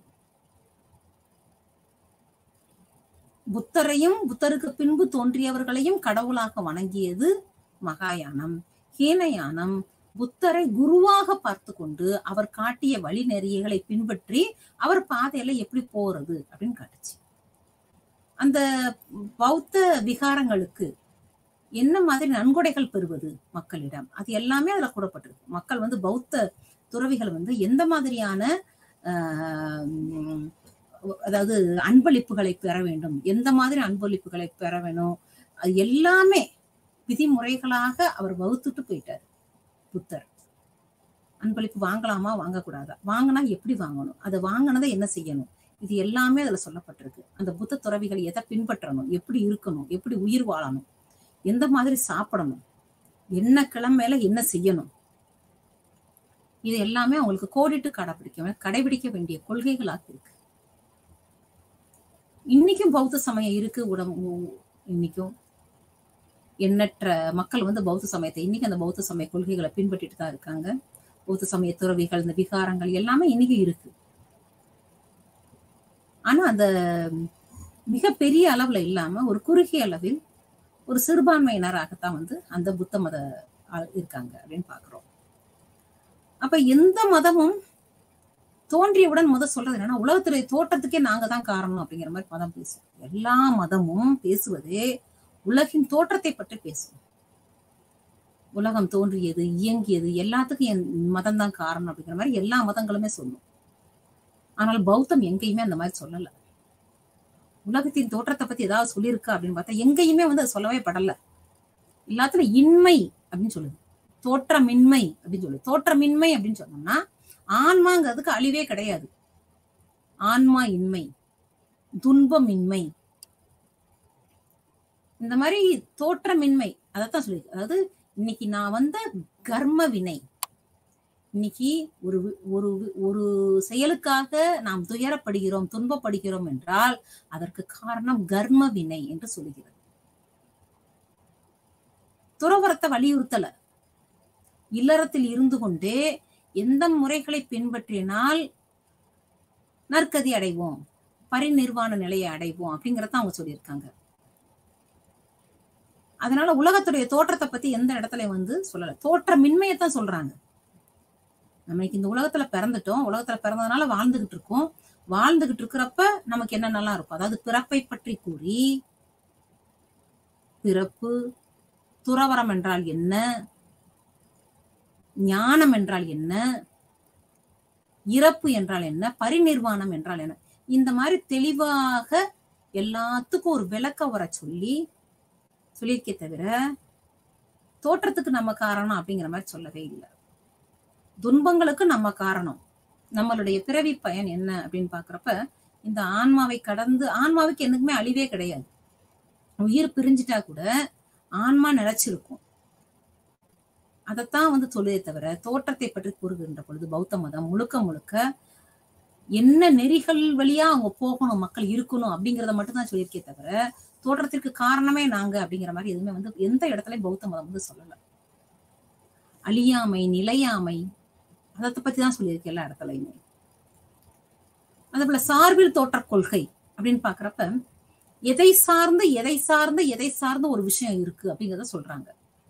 புத்தரையும் புத்தருக்கு பின்பு தோன்றியவர்களையும் கடவுளாக வணங்கியது மகாயானம் ஹீனயானம் புத்தரை குருவாக பார்த்து கொண்டு அவர் காட்டிய வழி நெறியகளை பின்பற்றி அவர் பாதையில எப்படி போறது அப்படின்னு காட்டுச்சு அந்த பௌத்த விகாரங்களுக்கு என்ன மாதிரி நன்கொடைகள் பெறுவது மக்களிடம் அது எல்லாமே அதுல கூடப்பட்டிருக்கு மக்கள் வந்து பௌத்த துறவிகள் வந்து எந்த மாதிரியான ஆஹ், உம், அதாவது அன்பளிப்புகளை பெற வேண்டும் எந்த மாதிரி அன்பளிப்புகளை பெற வேணும் அது எல்லாமே விதிமுறைகளாக அவர் வகுத்துட்டு போயிட்டார் புத்தர் அன்பளிப்பு வாங்கலாமா வாங்கக்கூடாதா வாங்கினா எப்படி வாங்கணும் அதை வாங்கினதை என்ன செய்யணும் இது எல்லாமே அதுல சொல்லப்பட்டிருக்கு அந்த புத்த துறவிகள் எதை பின்பற்றணும் எப்படி இருக்கணும் எப்படி உயிர் வாழணும் எந்த மாதிரி சாப்பிடணும் என்ன கிழமையில என்ன செய்யணும் இது எல்லாமே அவங்களுக்கு கோடிட்டு கடைபிடிக்க கடைபிடிக்க வேண்டிய கொள்கைகளாக இருக்கு இன்னைக்கும் பௌத்த சமயம் இருக்கு உடம் உ- இன்னைக்கும் எண்ணற்ற மக்கள் வந்து பௌத்த சமயத்தை இன்னைக்கு அந்த பௌத்த சமய கொள்கைகளை பின்பற்றிட்டு தான் இருக்காங்க பௌத்த சமய துறவிகள் இந்த விகாரங்கள் எல்லாமே இன்னைக்கு இருக்கு ஆனா அந்த மிகப்பெரிய அளவுல இல்லாம ஒரு குறுகிய அளவில் ஒரு சிறுபான்மையினராகத்தான் வந்து அந்த புத்த மத ஆள் இருக்காங்க அப்படின்னு பாக்குறோம் அப்ப எந்த மதமும் தோன்றியவுடன் முத சொல்றது என்னன்னா உலகத்துடைய தோற்றத்துக்கே நாங்க தான் காரணம் அப்படிங்கிற மாதிரி மதம் பேசும் எல்லா மதமும் பேசுவதே உலகின் தோற்றத்தை பற்றி பேசும் உலகம் தோன்றியது இயங்கியது எல்லாத்துக்கும் என் மதம் தான் காரணம் அப்படிங்கிற மாதிரி எல்லா மதங்களுமே சொல்லும் ஆனால் பௌத்தம் எங்கேயுமே அந்த மாதிரி சொல்லல உலகத்தின் தோற்றத்தை பத்தி ஏதாவது சொல்லியிருக்கா அப்படின்னு பார்த்தா எங்கேயுமே வந்து அது சொல்லவே படல எல்லாத்துலயும் இன்மை அப்படின்னு சொல்லுது தோற்றமின்மை அப்படின்னு சொல்லுது தோற்றமின்மை அப்படின்னு சொன்னோம்னா ஆன்மாங்கிறதுக்கு அழிவே கிடையாது ஆன்மா இன்மை துன்பமின்மை இந்த மாதிரி தோற்றமின்மை அதைத்தான் சொல்லி அதாவது இன்னைக்கு நான் வந்த கர்ம வினை இன்னைக்கு ஒரு வி- ஒரு வி- ஒரு செயலுக்காக நாம் துயரப்படுகிறோம் துன்பப்படுகிறோம் என்றால் அதற்கு காரணம் கர்ம வினை என்று சொல்லுகிறது துறவரத்தை வலியுறுத்தல இல்லறத்தில் இருந்து கொண்டே எந்த முறைகளை பின்பற்றினால் நற்கதி அடைவோம் பரிநிர்வாண நிலையை அடைவோம் அப்படிங்கறத அவங்க சொல்லியிருக்காங்க அதனால உலகத்துடைய தோற்றத்தை பத்தி எந்த இடத்துல வந்து சொல்லல தோற்றமின்மையத்தான் சொல்றாங்க நம்ம இன்னைக்கு இந்த உலகத்துல பிறந்துட்டோம் உலகத்துல பிறந்ததுனால வாழ்ந்துகிட்டு இருக்கோம் வாழ்ந்துகிட்டு இருக்கிறப்ப நமக்கு என்னென்னலாம் இருக்கும் அதாவது பிறப்பை பற்றி கூறி பிறப்பு துறவரம் என்றால் என்ன ஞானம் என்றால் என்ன இறப்பு என்றால் என்ன பரிநிர்வாணம் என்றால் என்ன இந்த மாதிரி தெளிவாக எல்லாத்துக்கும் ஒரு விளக்க வர சொல்லி சொல்லியிருக்கே தவிர தோற்றத்துக்கு நம்ம காரணம் அப்படிங்கிற மாதிரி சொல்லவே இல்லை துன்பங்களுக்கு நம்ம காரணம் நம்மளுடைய பிறவி பயன் என்ன அப்படின்னு பாக்குறப்ப இந்த ஆன்மாவை கடந்து ஆன்மாவுக்கு என்னைக்குமே அழிவே கிடையாது உயிர் பிரிஞ்சிட்டா கூட ஆன்மா நிலைச்சிருக்கும் அதைத்தான் வந்து சொல்லுதே தவிர தோற்றத்தை பற்றி கூறுகின்ற பொழுது பௌத்த மதம் முழுக்க முழுக்க என்ன நெறிகள் வழியா அவங்க போகணும் மக்கள் இருக்கணும் அப்படிங்கறத மட்டும் தான் சொல்லியிருக்கே தவிர தோற்றத்திற்கு காரணமே நாங்க அப்படிங்கிற மாதிரி எதுவுமே வந்து எந்த இடத்துலயும் பௌத்த மதம் வந்து சொல்லல அழியாமை நிலையாமை அதை பத்தி தான் சொல்லியிருக்கு எல்லா இடத்துலயுமே அதே போல சார்பில் தோற்ற கொள்கை அப்படின்னு பாக்குறப்ப எதை சார்ந்து எதை சார்ந்து எதை சார்ந்து ஒரு விஷயம் இருக்கு அப்படிங்கறத சொல்றாங்க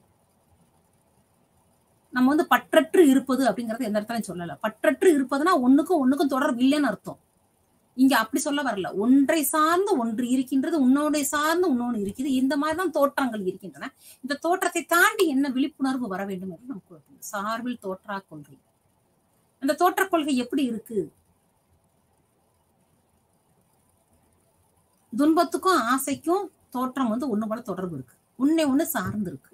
நம்ம வந்து பற்றற்று இருப்பது அப்படிங்கறது எந்த இடத்துலயும் சொல்லல பற்றற்று இருப்பதுன்னா ஒண்ணுக்கும் ஒண்ணுக்கும் தொடர்பு இல்லைன்னு அர்த்தம் இங்க அப்படி சொல்ல வரல ஒன்றை சார்ந்து ஒன்று இருக்கின்றது உன்னோட சார்ந்து இன்னொன்று இருக்குது இந்த மாதிரிதான் தோற்றங்கள் இருக்கின்றன இந்த தோற்றத்தை தாண்டி என்ன விழிப்புணர்வு வர வேண்டும் என்று நமக்கு சார்பில் தோற்றா கொள்கை அந்த தோற்ற கொள்கை எப்படி இருக்கு துன்பத்துக்கும் ஆசைக்கும் தோற்றம் வந்து ஒண்ணு போல தொடர்பு இருக்கு உன்னை ஒண்ணு சார்ந்து இருக்கு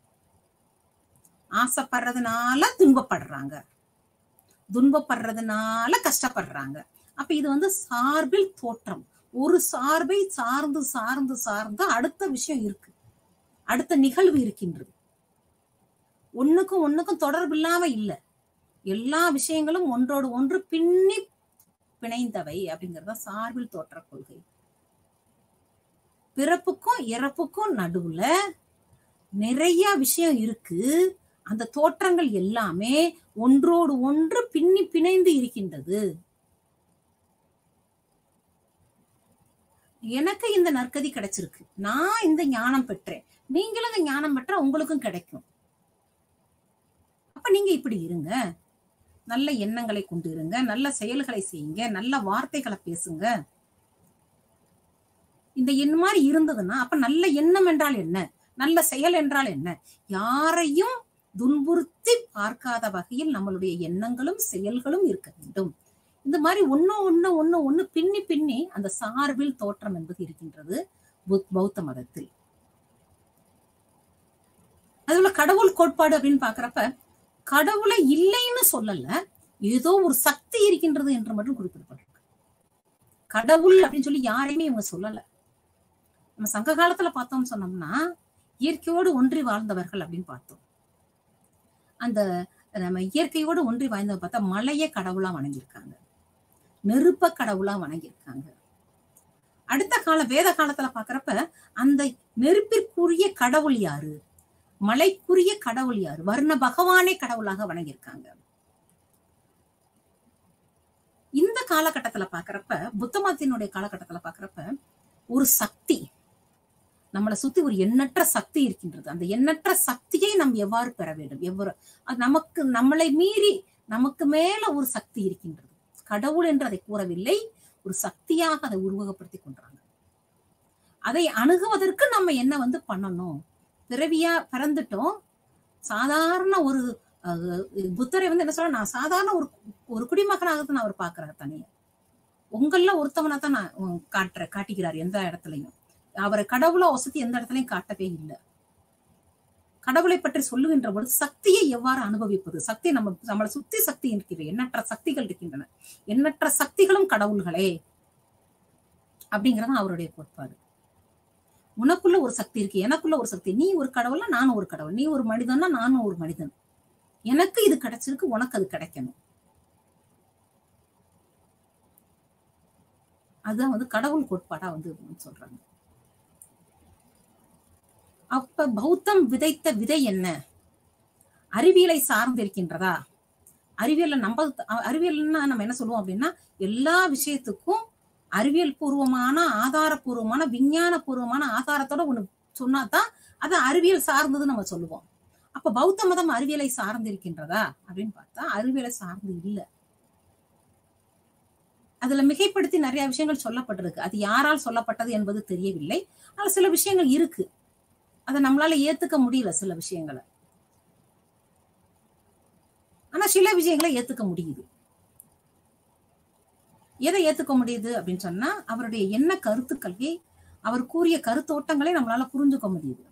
ஆசைப்படுறதுனால துன்பப்படுறாங்க துன்பப்படுறதுனால கஷ்டப்படுறாங்க அப்ப இது வந்து சார்பில் தோற்றம் ஒரு சார்பை சார்ந்து சார்ந்து சார்ந்து அடுத்த விஷயம் இருக்கு அடுத்த நிகழ்வு இருக்கின்றது ஒண்ணுக்கும் ஒண்ணுக்கும் தொடர்பு இல்லாம இல்ல எல்லா விஷயங்களும் ஒன்றோடு ஒன்று பின்னி பிணைந்தவை அப்படிங்கறத சார்பில் தோற்ற கொள்கை பிறப்புக்கும் இறப்புக்கும் நடுவுல நிறைய விஷயம் இருக்கு அந்த தோற்றங்கள் எல்லாமே ஒன்றோடு ஒன்று பின்னி பிணைந்து இருக்கின்றது எனக்கு இந்த நற்கதி கிடைச்சிருக்கு நான் இந்த ஞானம் பெற்றேன் நீங்களும் இந்த ஞானம் பெற்ற உங்களுக்கும் கிடைக்கும் அப்ப நீங்க இப்படி இருங்க நல்ல எண்ணங்களை கொண்டு இருங்க நல்ல செயல்களை செய்யுங்க நல்ல வார்த்தைகளை பேசுங்க இந்த எண்ண மாதிரி இருந்ததுன்னா அப்ப நல்ல எண்ணம் என்றால் என்ன நல்ல செயல் என்றால் என்ன யாரையும் துன்புறுத்தி பார்க்காத வகையில் நம்மளுடைய எண்ணங்களும் செயல்களும் இருக்க வேண்டும் இந்த மாதிரி ஒண்ணு ஒண்ணு ஒண்ணு ஒண்ணு பின்னி பின்னி அந்த சார்பில் தோற்றம் என்பது இருக்கின்றது பௌத்த மதத்தில் அதுல கடவுள் கோட்பாடு அப்படின்னு பாக்குறப்ப கடவுளை இல்லைன்னு சொல்லல ஏதோ ஒரு சக்தி இருக்கின்றது என்று மட்டும் குறிப்பிடப்பட்டிருக்கு கடவுள் அப்படின்னு சொல்லி யாரையுமே இவங்க சொல்லல நம்ம சங்க காலத்துல பார்த்தோம் சொன்னோம்னா இயற்கையோடு ஒன்றி வாழ்ந்தவர்கள் அப்படின்னு பார்த்தோம் அந்த நம்ம இயற்கையோடு ஒன்றி வாழ்ந்தவங்க பார்த்தா மலைய கடவுளா வணங்கியிருக்காங்க நெருப்ப கடவுளா வணங்கியிருக்காங்க அடுத்த கால வேத காலத்துல பாக்குறப்ப அந்த நெருப்பிற்குரிய கடவுள் யாரு மலைக்குரிய கடவுள் யாரு வர்ண பகவானே கடவுளாக வணங்கியிருக்காங்க இந்த காலகட்டத்துல பாக்குறப்ப புத்த மதத்தினுடைய காலகட்டத்துல பாக்குறப்ப ஒரு சக்தி நம்மளை சுத்தி ஒரு எண்ணற்ற சக்தி இருக்கின்றது அந்த எண்ணற்ற சக்தியை நாம் எவ்வாறு பெற வேண்டும் எவ்வாறு அது நமக்கு நம்மளை மீறி நமக்கு மேல ஒரு சக்தி இருக்கின்றது கடவுள் என்று அதை கூறவில்லை ஒரு சக்தியாக அதை உருவகப்படுத்தி கொண்டாங்க அதை அணுகுவதற்கு நம்ம என்ன வந்து பண்ணணும் பிறவியா பிறந்துட்டோம் சாதாரண ஒரு புத்தரை வந்து என்ன சொல்ற நான் சாதாரண ஒரு ஒரு குடிமகனாக தான் அவர் பாக்குறாரு தனியா உங்கள ஒருத்தவனா தான் நான் காட்டுற காட்டிக்கிறார் எந்த இடத்துலயும் அவரை கடவுளை வசதி எந்த இடத்துலயும் காட்டவே இல்லை கடவுளை பற்றி சொல்லுகின்ற பொழுது சக்தியை எவ்வாறு அனுபவிப்பது சக்தி நம்ம நம்மளை சுத்தி சக்தி இருக்கிறது எண்ணற்ற சக்திகள் இருக்கின்றன எண்ணற்ற சக்திகளும் கடவுள்களே அப்படிங்கறது அவருடைய கோட்பாடு உனக்குள்ள ஒரு சக்தி இருக்கு எனக்குள்ள ஒரு சக்தி நீ ஒரு கடவுள்னா நானும் ஒரு கடவுள் நீ ஒரு மனிதன்னா நானும் ஒரு மனிதன் எனக்கு இது கிடைச்சிருக்கு உனக்கு அது கிடைக்கணும் அதுதான் வந்து கடவுள் கோட்பாடா வந்து சொல்றாங்க அப்ப பௌத்தம் விதைத்த விதை என்ன அறிவியலை சார்ந்து இருக்கின்றதா அறிவியல்ல நம்ம அறிவியல்னா நம்ம என்ன சொல்லுவோம் அப்படின்னா எல்லா விஷயத்துக்கும் அறிவியல் பூர்வமான ஆதாரபூர்வமான விஞ்ஞான பூர்வமான ஆதாரத்தோட ஒண்ணு சொன்னாதான் அது அறிவியல் சார்ந்தது நம்ம சொல்லுவோம் அப்ப பௌத்த மதம் அறிவியலை சார்ந்து இருக்கின்றதா அப்படின்னு பார்த்தா அறிவியலை சார்ந்து இல்லை அதுல மிகைப்படுத்தி நிறைய விஷயங்கள் சொல்லப்பட்டிருக்கு அது யாரால் சொல்லப்பட்டது என்பது தெரியவில்லை ஆனா சில விஷயங்கள் இருக்கு அதை நம்மளால ஏத்துக்க முடியல சில விஷயங்களை ஆனா சில விஷயங்களை ஏத்துக்க முடியுது எதை ஏத்துக்க முடியுது அப்படின்னு சொன்னா அவருடைய என்ன கருத்துக்களை அவர் கூறிய கருத்தோட்டங்களை நம்மளால புரிஞ்சுக்க முடியுது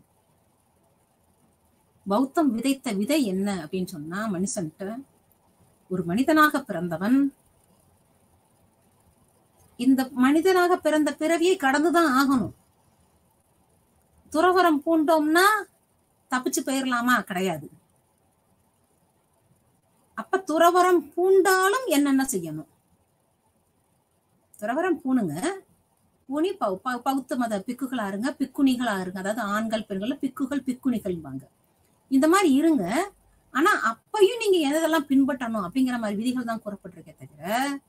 பௌத்தம் விதைத்த விதை என்ன அப்படின்னு சொன்னா மனுஷன்ட்ட ஒரு மனிதனாக பிறந்தவன் இந்த மனிதனாக பிறந்த பிறவியை கடந்துதான் ஆகணும் துறவரம் பூண்டோம்னா தப்பிச்சு போயிடலாமா கிடையாது அப்ப துறவரம் பூண்டாலும் என்னென்ன செய்யணும் துறவரம் பூணுங்க பூனி பௌ- பௌ- பௌத்த மத பிக்குகளா இருங்க பிக்குணிகளா இருங்க அதாவது ஆண்கள் பெண்கள் பிக்குகள் பிக்குணிகள்வாங்க இந்த மாதிரி இருங்க ஆனா அப்பயும் நீங்க எதெல்லாம் பின்பற்றணும் அப்படிங்கிற மாதிரி விதிகள் தான் கூறப்பட்டிருக்கே தவிர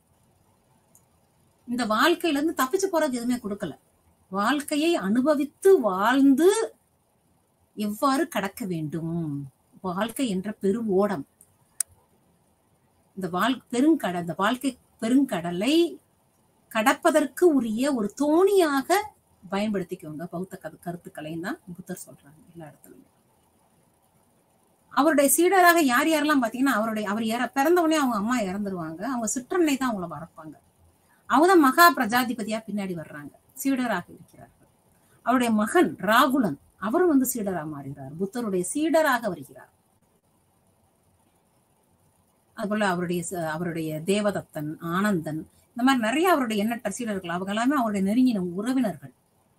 இந்த வாழ்க்கையில இருந்து தப்பிச்சு போறது எதுவுமே கொடுக்கல வாழ்க்கையை அனுபவித்து வாழ்ந்து எவ்வாறு கடக்க வேண்டும் வாழ்க்கை என்ற பெரு ஓடம் இந்த வாழ் பெருங்கடல் இந்த வாழ்க்கை பெருங்கடலை கடப்பதற்கு உரிய ஒரு தோணியாக பயன்படுத்திக்கோங்க பௌத்த கரு கருத்துக்களை தான் புத்தர் சொல்றாங்க எல்லா இடத்துலயும் அவருடைய சீடராக யார் யாரெல்லாம் பாத்தீங்கன்னா அவருடைய அவர் இற பிறந்த உடனே அவங்க அம்மா இறந்துருவாங்க அவங்க சிற்றன்னை தான் அவங்கள வளர்ப்பாங்க அவங்க தான் மகா பிரஜாதிபதியா பின்னாடி வர்றாங்க சீடராக இருக்கிறார்கள் அவருடைய மகன் ராகுலன் அவரும் வந்து சீடரா மாறுகிறார் புத்தருடைய சீடராக வருகிறார் அதுபோல அவருடைய ச- அவருடைய தேவதத்தன் ஆனந்தன் இந்த மாதிரி நிறைய அவருடைய எண்ணற்ற சீடர்கள் அவங்க எல்லாமே அவருடைய நெருங்கின உறவினர்கள்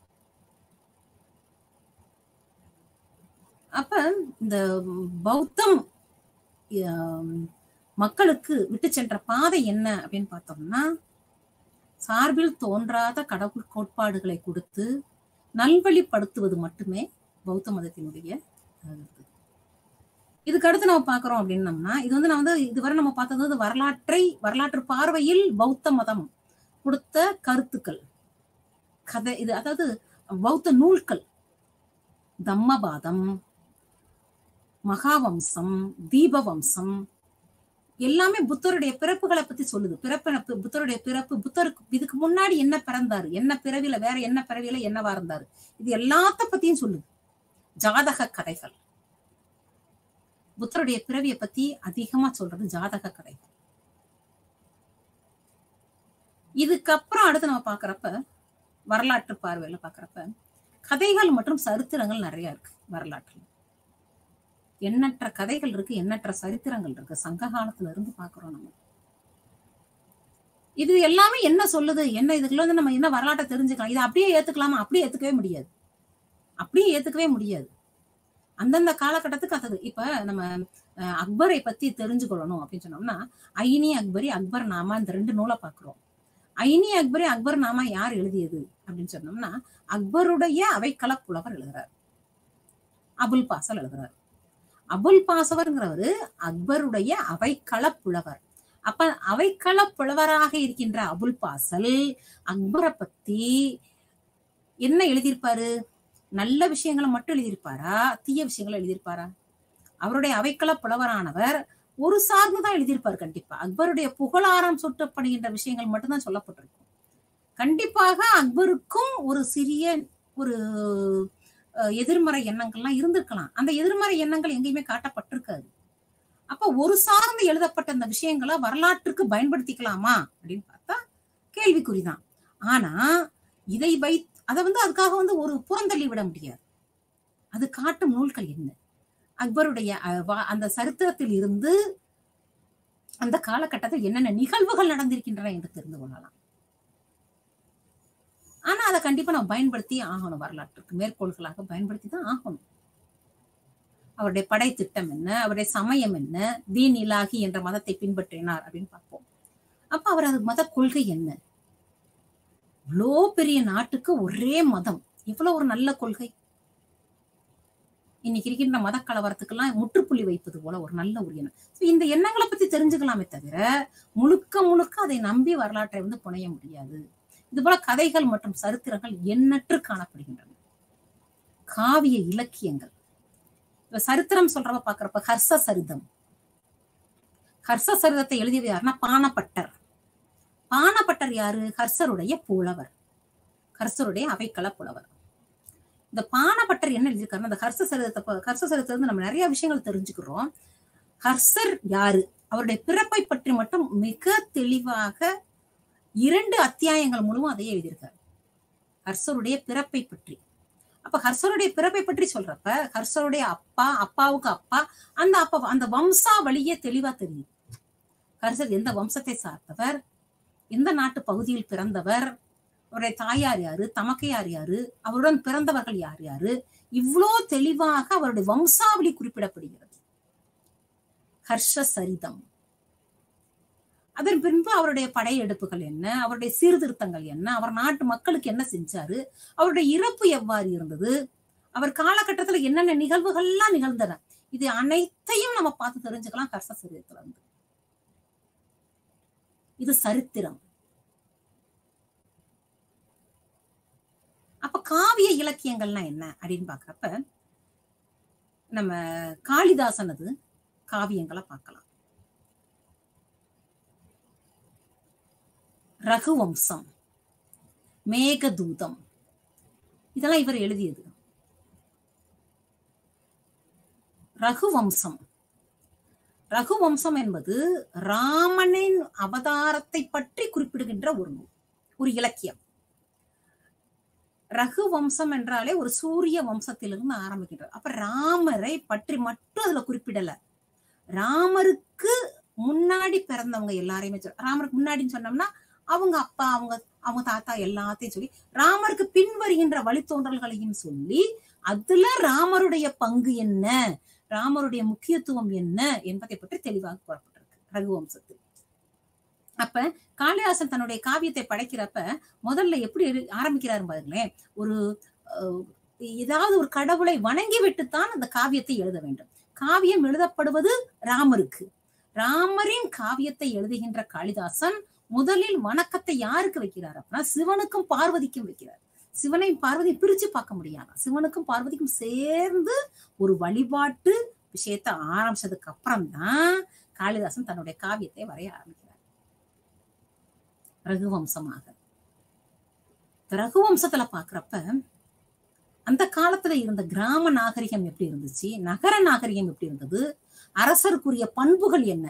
அப்ப இந்த பௌத்தம் ஆம், மக்களுக்கு விட்டு சென்ற பாதை என்ன அப்படின்னு பார்த்தோம்னா சார்பில் தோன்றாத கடவுள் கோட்பாடுகளை கொடுத்து நல்வழிப்படுத்துவது மட்டுமே பௌத்த மதத்தினுடைய கருத்து இதுக்கு அடுத்து நம்ம பாக்குறோம் அப்படின்னம்னா இது வந்து நான் வந்து இதுவரை நம்ம பார்த்தது வந்து வரலாற்றை வரலாற்று பார்வையில் பௌத்த மதம் கொடுத்த கருத்துக்கள் கதை இது அதாவது பௌத்த நூல்கள் தம்மபாதம் மகாவம்சம் தீபவம்சம் எல்லாமே புத்தருடைய பிறப்புகளை பத்தி சொல்லுது பிறப்பு புத்தருடைய பிறப்பு புத்தருக்கு இதுக்கு முன்னாடி என்ன பிறந்தாரு என்ன பிறவில வேற என்ன பிறவில என்னவா இருந்தாரு இது எல்லாத்த பத்தியும் சொல்லுது ஜாதக கதைகள் புத்தருடைய பிறவியை பத்தி அதிகமா சொல்றது ஜாதக கதை இதுக்கப்புறம் அடுத்து நம்ம பாக்குறப்ப வரலாற்று பார்வையில பாக்குறப்ப கதைகள் மற்றும் சரித்திரங்கள் நிறைய இருக்கு வரலாற்றுல எண்ணற்ற கதைகள் இருக்கு எண்ணற்ற சரித்திரங்கள் இருக்கு சங்க காலத்துல இருந்து பாக்குறோம் நம்ம இது எல்லாமே என்ன சொல்லுது என்ன இதுக்குள்ள வந்து நம்ம என்ன வரலாற்றை தெரிஞ்சுக்கலாம் இதை அப்படியே ஏத்துக்கலாமா அப்படியே ஏத்துக்கவே முடியாது அப்படியே ஏத்துக்கவே முடியாது அந்தந்த காலகட்டத்துக்கு அது இப்ப நம்ம அஹ், அக்பரை பத்தி தெரிஞ்சுக்கொள்ளணும் அப்படின்னு சொன்னோம்னா ஐனி அக்பரி அக்பர் நாமா இந்த ரெண்டு நூலை பாக்குறோம் ஐனி அக்பரி அக்பர் நாமா யார் எழுதியது அப்படின்னு சொன்னோம்னா அக்பருடைய அவைக்கள புலவர் எழுதுறார் அபுல் பாசல் எழுதுறார் அபுல் பாசவர்ங்கிறவரு அக்பருடைய அவைக்கள புலவர் அப்ப அவைக்கள புலவராக இருக்கின்ற அபுல் பாசல் அக்பரை பத்தி என்ன எழுதியிருப்பாரு நல்ல விஷயங்களை மட்டும் எழுதியிருப்பாரா தீய விஷயங்களை எழுதியிருப்பாரா அவருடைய அவைக்கள புலவரானவர் ஒரு சார்ந்துதான் எழுதியிருப்பார் கண்டிப்பா அக்பருடைய புகழாரம் சுட்டப்படுகின்ற விஷயங்கள் மட்டும்தான் சொல்லப்பட்டிருக்கும் கண்டிப்பாக அக்பருக்கும் ஒரு சிறிய ஒரு அஹ், எதிர்மறை எண்ணங்கள்லாம் இருந்திருக்கலாம் அந்த எதிர்மறை எண்ணங்கள் எங்கேயுமே காட்டப்பட்டிருக்காது அப்ப ஒரு சார்ந்து எழுதப்பட்ட அந்த விஷயங்களை வரலாற்றுக்கு பயன்படுத்திக்கலாமா அப்படின்னு பார்த்தா கேள்விக்குறிதான் ஆனா இதை வை அதை வந்து அதுக்காக வந்து ஒரு புறந்தள்ளி விட முடியாது அது காட்டும் நூல்கள் என்ன அக்பருடைய அஹ், வா- அந்த சரித்திரத்தில் இருந்து அந்த காலகட்டத்தில் என்னென்ன நிகழ்வுகள் நடந்திருக்கின்றன என்று தெரிந்து கொள்ளலாம் ஆனா அதை கண்டிப்பா நம்ம பயன்படுத்தி ஆகணும் வரலாற்றுக்கு மேற்கோள்களாக பயன்படுத்தி தான் ஆகணும் அவருடைய படை திட்டம் என்ன அவருடைய சமயம் என்ன தீன் இலாகி என்ற மதத்தை பின்பற்றினார் அப்படின்னு பார்ப்போம் அப்ப அவர் அது மத கொள்கை என்ன இவ்வளோ பெரிய நாட்டுக்கு ஒரே மதம் எவ்வளவு ஒரு நல்ல கொள்கை இன்னைக்கு இருக்கின்ற மத கலவரத்துக்கெல்லாம் முற்றுப்புள்ளி வைப்பது போல ஒரு நல்ல ஒரு எண்ணம் So, இந்த எண்ணங்களை பத்தி தெரிஞ்சுக்கலாமே தவிர முழுக்க முழுக்க அதை நம்பி வரலாற்றை வந்து புனைய முடியாது இது போல கதைகள் மற்றும் சரித்திரங்கள் எண்ணற்று காணப்படுகின்றன காவிய இலக்கியங்கள் இப்ப சரித்திரம் சொல்றப்ப பாக்குறப்ப ஹர்ஷ சரிதம் ஹர்ஷ சரிதத்தை எழுதியது யாருன்னா பானப்பட்டர் பானப்பட்டர் யாரு ஹர்ஷருடைய புலவர் ஹர்ஷருடைய அவைக்கள புலவர் இந்த பானப்பட்டர் என்ன எழுதியிருக்காருன்னா இந்த ஹர்ஷ சரிதத்தை ப- ஹர்ஷ சரிதத்தை வந்து நம்ம நிறைய விஷயங்கள் தெரிஞ்சுக்கிறோம் ஹர்ஷர் யாரு அவருடைய பிறப்பை பற்றி மட்டும் மிக தெளிவாக இரண்டு அத்தியாயங்கள் முழுவதும் அதையே எழுதியிருக்காரு ஹர்ஷருடைய பிறப்பை பற்றி அப்ப ஹர்ஷருடைய பிறப்பை பற்றி சொல்றப்ப ஹர்ஷருடைய அப்பா அப்பாவுக்கு அப்பா அந்த அப்பா அந்த வம்சா வழியே தெளிவா தெரியும் ஹர்ஷர் எந்த வம்சத்தை சார்ந்தவர் எந்த நாட்டு பகுதியில் பிறந்தவர் அவருடைய தாயார் யாரு தமக்கையார் யாரு அவருடன் பிறந்தவர்கள் யார் யாரு இவ்வளோ தெளிவாக அவருடைய வம்சாவளி குறிப்பிடப்படுகிறது ஹர்ஷ சரிதம் அதன் பின்பு அவருடைய படையெடுப்புகள் என்ன அவருடைய சீர்திருத்தங்கள் என்ன அவர் நாட்டு மக்களுக்கு என்ன செஞ்சாரு அவருடைய இறப்பு எவ்வாறு இருந்தது அவர் காலகட்டத்துல என்னென்ன நிகழ்வுகள்லாம் நிகழ்ந்தன இது அனைத்தையும் நம்ம பார்த்து தெரிஞ்சுக்கலாம் ஹர்ஷ சரிதத்துல இருந்து இது சரித்திரம் அப்ப காவிய இலக்கியங்கள்னா என்ன அப்படின்னு பாக்குறப்ப நம்ம காளிதாசனது காவியங்களை பார்க்கலாம் ரகுவம்சம் மேகதூதம் இதெல்லாம் இவர் எழுதியது ரகுவம்சம் ரகுவம்சம் என்பது ராமனின் அவதாரத்தை பற்றி குறிப்பிடுகின்ற ஒரு நூல் ஒரு இலக்கியம் ரகு வம்சம் என்றாலே ஒரு சூரிய வம்சத்திலிருந்து ஆரம்பிக்கின்றது அப்ப ராமரை பற்றி மட்டும் அதுல குறிப்பிடல ராமருக்கு முன்னாடி பிறந்தவங்க எல்லாரையுமே சொல் ராமருக்கு முன்னாடின்னு சொன்னோம்னா அவங்க அப்பா அவங்க அவங்க தாத்தா எல்லாத்தையும் சொல்லி ராமருக்கு பின் வருகின்ற வழித்தோன்றல்களையும் சொல்லி அதுல ராமருடைய பங்கு என்ன ராமருடைய முக்கியத்துவம் என்ன என்பதை பற்றி தெளிவாக கூறப்பட்டிருக்கு ரகுவம்சத்தில் அப்ப காளிதாசன் தன்னுடைய காவியத்தை படைக்கிறப்ப முதல்ல எப்படி ஆரம்பிக்கிறாரு பாருங்களேன் ஒரு ஏதாவது ஒரு கடவுளை வணங்கி விட்டுத்தான் அந்த காவியத்தை எழுத வேண்டும் காவியம் எழுதப்படுவது ராமருக்கு ராமரின் காவியத்தை எழுதுகின்ற காளிதாசன் முதலில் வணக்கத்தை யாருக்கு வைக்கிறார் அப்படின்னா சிவனுக்கும் பார்வதிக்கும் வைக்கிறார் சிவனை பார்வதி பிரிச்சு பார்க்க முடியாது சிவனுக்கும் பார்வதிக்கும் சேர்ந்து ஒரு வழிபாட்டு விஷயத்த ஆரம்பிச்சதுக்கு அப்புறம் தான் காளிதாசன் தன்னுடைய காவியத்தை வரைய ஆரம்பிக்கிறார் ரகுவம்சமாக ரகுவம்சத்துல பாக்குறப்ப அந்த காலத்துல இருந்த கிராம நாகரிகம் எப்படி இருந்துச்சு நகர நாகரிகம் எப்படி இருந்தது அரசருக்குரிய பண்புகள் என்ன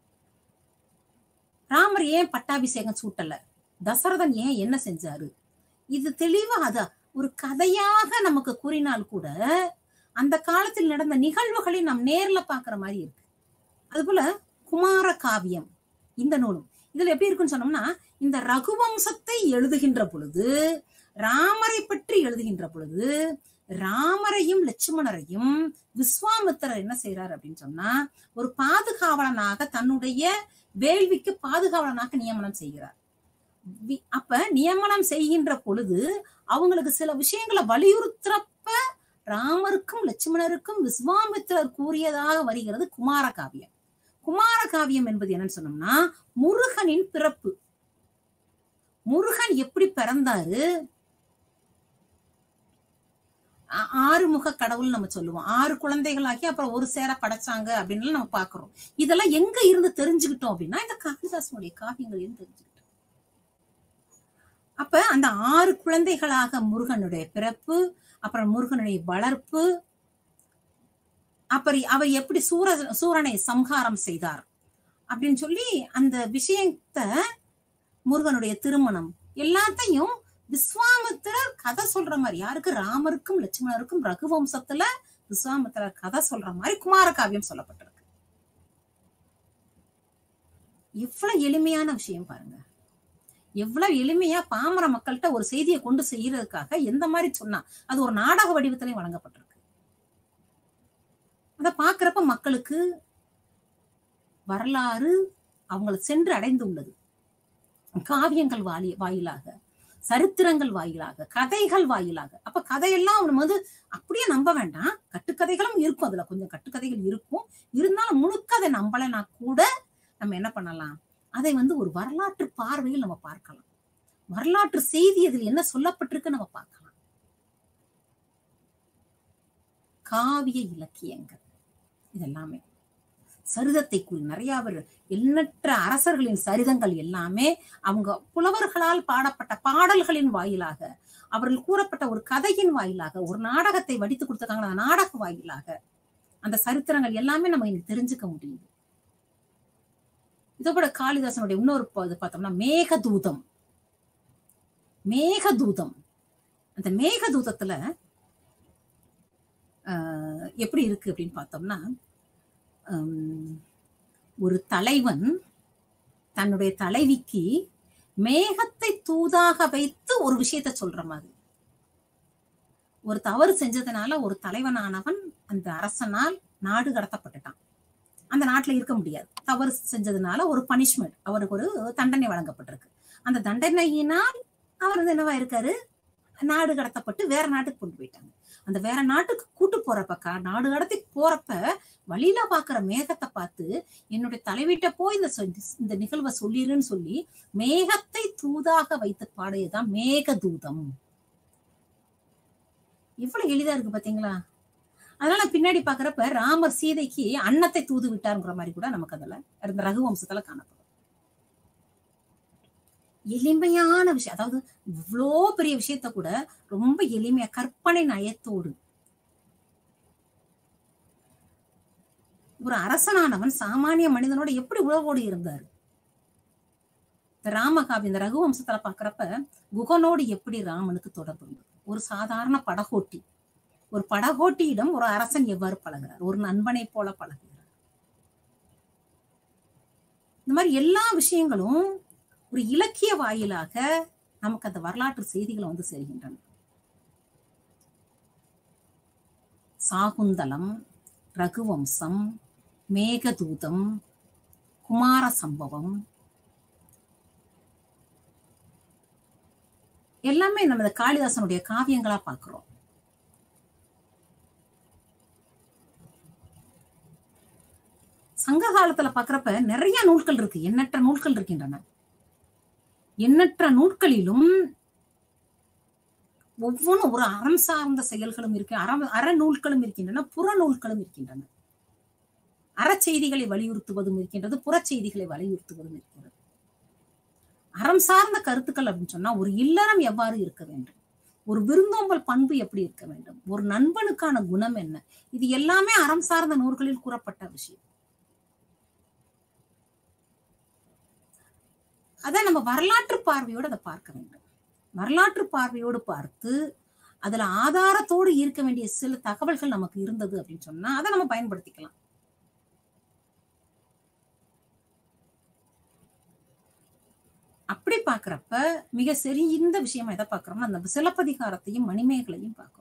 ராமர் ஏன் பட்டாபிஷேகம் சூட்டல தசரதன் ஏன் என்ன செஞ்சாரு இது தெளிவா அத ஒரு கதையாக நமக்கு கூறினால் கூட அந்த காலத்தில் நடந்த நிகழ்வுகளை நாம் நேர்ல பாக்குற மாதிரி இருக்கு அதுபோல குமார காவியம் இந்த நூலும் இதுல எப்படி இருக்குன்னு சொன்னோம்னா இந்த ரகுவம்சத்தை எழுதுகின்ற பொழுது ராமரை பற்றி எழுதுகின்ற பொழுது ராமரையும் லட்சுமணரையும் விஸ்வாமித்திரர் என்ன செய்யறாரு அப்படின்னு சொன்னா ஒரு பாதுகாவலனாக தன்னுடைய வேள்விக்கு பாதுகாவலனாக நியமனம் செய்கிறார் அப்ப நியமனம் செய்கின்ற பொழுது அவங்களுக்கு சில விஷயங்களை வலியுறுத்துறப்ப ராமருக்கும் லட்சுமணருக்கும் விஸ்வாமித்திரர் கூறியதாக வருகிறது குமார காவியம் குமார காவியம் என்பது என்னன்னு சொன்னோம்னா முருகனின் பிறப்பு முருகன் எப்படி பிறந்தாரு ஆறுமுக கடவுள் நம்ம சொல்லுவோம் ஆறு குழந்தைகளாக்கி அப்புறம் ஒரு சேர படைச்சாங்க அப்படின்னு நம்ம பாக்குறோம் இதெல்லாம் எங்க இருந்து தெரிஞ்சுக்கிட்டோம் அப்படின்னா இந்த காளிதாசனுடைய காவியங்கள் இருந்து தெரிஞ்சுக்கிட்டோம் அப்ப அந்த ஆறு குழந்தைகளாக முருகனுடைய பிறப்பு அப்புறம் முருகனுடைய வளர்ப்பு அப்புறம் அவர் எப்படி சூர சூரனை சம்ஹாரம் செய்தார் அப்படின்னு சொல்லி அந்த விஷயத்த முருகனுடைய திருமணம் எல்லாத்தையும் விஸ்வாமித்திரர் கதை சொல்ற மாதிரி யாருக்கு ராமருக்கும் லட்சுமணருக்கும் ரகுவம்சத்துல விஸ்வாமித்திரர் கதை சொல்ற மாதிரி குமார காவியம் சொல்லப்பட்டிருக்கு எவ்வளவு எளிமையான விஷயம் பாருங்க எவ்வளவு எளிமையா பாமர மக்கள்கிட்ட ஒரு செய்தியை கொண்டு செய்யறதுக்காக எந்த மாதிரி சொன்னா அது ஒரு நாடக வடிவத்திலையும் வழங்கப்பட்டிருக்கு அதை பாக்குறப்ப மக்களுக்கு வரலாறு அவங்களை சென்று அடைந்து உள்ளது காவியங்கள் வாலி வாயிலாக சரித்திரங்கள் வாயிலாக கதைகள் வாயிலாக அப்ப கதையெல்லாம் நம்ம வந்து அப்படியே நம்ப வேண்டாம் கட்டுக்கதைகளும் இருக்கும் அதுல கொஞ்சம் கட்டுக்கதைகள் இருக்கும் இருந்தாலும் முழுக்க அதை நம்பலைனா கூட நம்ம என்ன பண்ணலாம் அதை வந்து ஒரு வரலாற்று பார்வையில் நம்ம பார்க்கலாம் வரலாற்று செய்தி அதில் என்ன சொல்லப்பட்டிருக்கு நம்ம பார்க்கலாம் காவிய இலக்கியங்கள் இதெல்லாமே சரிதத்தை கூறி நிறைய பேர் எண்ணற்ற அரசர்களின் சரிதங்கள் எல்லாமே அவங்க புலவர்களால் பாடப்பட்ட பாடல்களின் வாயிலாக அவர்கள் கூறப்பட்ட ஒரு கதையின் வாயிலாக ஒரு நாடகத்தை வடித்து கொடுத்துருக்காங்க அந்த நாடக வாயிலாக அந்த சரித்திரங்கள் எல்லாமே நம்ம இன்னைக்கு தெரிஞ்சுக்க முடியுது இதோட காளிதாசனுடைய இன்னொரு இது பார்த்தோம்னா மேகதூதம் மேகதூதம் அந்த மேகதூதத்துல ஆஹ் எப்படி இருக்கு அப்படின்னு பார்த்தோம்னா ஒரு தலைவன் தன்னுடைய தலைவிக்கு மேகத்தை தூதாக வைத்து ஒரு விஷயத்த சொல்ற மாதிரி ஒரு தவறு செஞ்சதுனால ஒரு தலைவனானவன் அந்த அரசனால் நாடு கடத்தப்பட்டுட்டான் அந்த நாட்டுல இருக்க முடியாது தவறு செஞ்சதுனால ஒரு பனிஷ்மெண்ட் அவருக்கு ஒரு தண்டனை வழங்கப்பட்டிருக்கு அந்த தண்டனையினால் அவர் வந்து என்னவா இருக்காரு நாடு கடத்தப்பட்டு வேற நாட்டுக்கு கொண்டு போயிட்டாங்க அந்த வேற நாட்டுக்கு கூட்டு போறப்ப கா- நாடு கடத்தி போறப்ப வழியில பாக்குற மேகத்தை பார்த்து என்னுடைய தலைவீட்ட போய் இந்த சொ- இந்த நிகழ்வை சொல்லிருன்னு சொல்லி மேகத்தை தூதாக வைத்து பாடியதுதான் மேக தூதம் எவ்வளவு எளிதா இருக்கு பாத்தீங்களா அதனால பின்னாடி பாக்குறப்ப ராமர் சீதைக்கு அன்னத்தை தூது விட்டாருங்கிற மாதிரி கூட நமக்கு அதுல இந்த ரகுவம்சத்துல காணப்படும் எளிமையான விஷயம் அதாவது இவ்வளோ பெரிய விஷயத்த கூட ரொம்ப எளிமையா கற்பனை நயத்தோடு ஒரு அரசனானவன் சாமானிய மனிதனோட எப்படி உறவோடு இருந்தாரு இந்த ராமகாவி இந்த ரகுவம்சத்துல பாக்குறப்ப குகனோடு எப்படி ராமனுக்கு தொடர்பு இருந்தது ஒரு சாதாரண படகோட்டி ஒரு படகோட்டியிடம் ஒரு அரசன் எவ்வாறு பழகுறார் ஒரு நண்பனை போல பழகுகிறார் இந்த மாதிரி எல்லா விஷயங்களும் ஒரு இலக்கிய வாயிலாக நமக்கு அந்த வரலாற்று செய்திகளை வந்து சேர்கின்றன சாகுந்தலம் ரகுவம்சம் மேகதூதம் குமார சம்பவம் எல்லாமே நம்ம இந்த காளிதாசனுடைய காவியங்களா பார்க்கிறோம் சங்க காலத்துல பாக்குறப்ப நிறைய நூல்கள் இருக்கு எண்ணற்ற நூல்கள் இருக்கின்றன எண்ணற்ற நூல்களிலும் ஒவ்வொன்றும் ஒரு அறம் சார்ந்த செயல்களும் இருக்கு அறம் அற நூல்களும் இருக்கின்றன புற நூல்களும் இருக்கின்றன அறச்செய்திகளை வலியுறுத்துவதும் இருக்கின்றது புறச்செய்திகளை வலியுறுத்துவதும் இருக்கிறது அறம் சார்ந்த கருத்துக்கள் அப்படின்னு சொன்னா ஒரு இல்லறம் எவ்வாறு இருக்க வேண்டும் ஒரு விருந்தோம்பல் பண்பு எப்படி இருக்க வேண்டும் ஒரு நண்பனுக்கான குணம் என்ன இது எல்லாமே அறம் சார்ந்த நூல்களில் கூறப்பட்ட விஷயம் அதை நம்ம வரலாற்று பார்வையோடு அதை பார்க்க வேண்டும் வரலாற்று பார்வையோடு பார்த்து அதுல ஆதாரத்தோடு இருக்க வேண்டிய சில தகவல்கள் நமக்கு இருந்தது அப்படின்னு சொன்னா அதை நம்ம பயன்படுத்திக்கலாம் அப்படி பாக்குறப்ப மிக சரி இந்த விஷயமா எதை பாக்குறோம்னா அந்த சிலப்பதிகாரத்தையும் மணிமேகலையும் பார்க்கிறோம்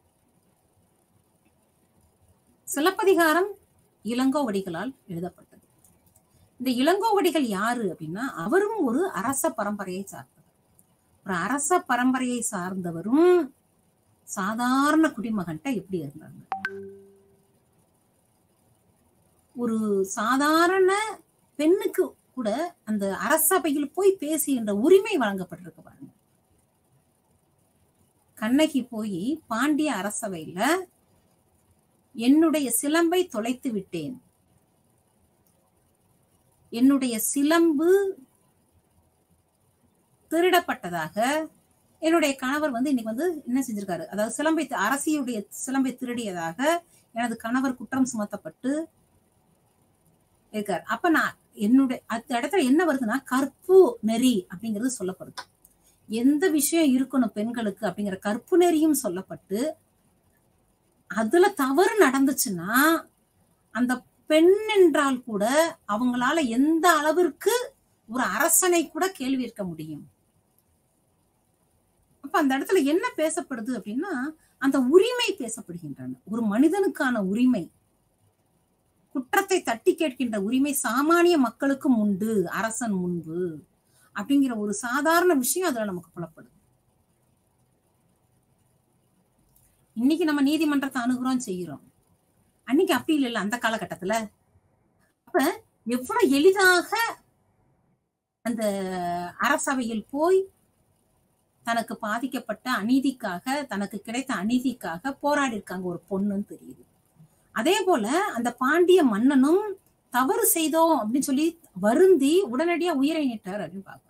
சிலப்பதிகாரம் இளங்கோவடிகளால் எழுதப்பட்டது இந்த இளங்கோவடிகள் யாரு அப்படின்னா அவரும் ஒரு அரச பரம்பரையை சார்ந்தவர் ஒரு அரச பரம்பரையை சார்ந்தவரும் சாதாரண குடிமகன்ட்ட எப்படி இருந்தாங்க ஒரு சாதாரண பெண்ணுக்கு கூட அந்த அரசபையில் போய் பேசுகின்ற உரிமை வழங்கப்பட்டிருக்கு பாருங்க கண்ணகி போய் பாண்டிய அரசவையில என்னுடைய சிலம்பை தொலைத்து விட்டேன் என்னுடைய சிலம்பு திருடப்பட்டதாக என்னுடைய கணவர் வந்து இன்னைக்கு வந்து என்ன செஞ்சிருக்காரு அதாவது சிலம்பை அரசியுடைய சிலம்பை திருடியதாக எனது கணவர் குற்றம் சுமத்தப்பட்டு இருக்கார் அப்ப நான் என்னுடைய அந்த இடத்துல என்ன வருதுன்னா கற்பு நெறி அப்படிங்கிறது சொல்லப்படுது எந்த விஷயம் இருக்கணும் பெண்களுக்கு அப்படிங்கிற கற்பு நெறியும் சொல்லப்பட்டு அதுல தவறு நடந்துச்சுன்னா அந்த பெண் என்றால் கூட அவங்களால எந்த அளவிற்கு ஒரு அரசனை கூட கேள்வி இருக்க முடியும் அப்ப அந்த இடத்துல என்ன பேசப்படுது அப்படின்னா அந்த உரிமை பேசப்படுகின்றன ஒரு மனிதனுக்கான உரிமை குற்றத்தை தட்டி கேட்கின்ற உரிமை சாமானிய மக்களுக்கும் உண்டு அரசன் முன்பு அப்படிங்கிற ஒரு சாதாரண விஷயம் அதுல நமக்கு புலப்படுது இன்னைக்கு நம்ம நீதிமன்றத்தை அணுகுறோம் செய்யறோம் அன்னைக்கு அப்படி இல்லை அந்த காலகட்டத்துல அப்ப எவ்வளவு எளிதாக அந்த அரசவையில் போய் தனக்கு பாதிக்கப்பட்ட அநீதிக்காக தனக்கு கிடைத்த அநீதிக்காக போராடி இருக்காங்க ஒரு பொண்ணுன்னு தெரியுது அதே போல அந்த பாண்டிய மன்னனும் தவறு செய்தோம் அப்படின்னு சொல்லி வருந்தி உடனடியா உயிரை நீட்டார் அப்படின்னு பாக்குறோம்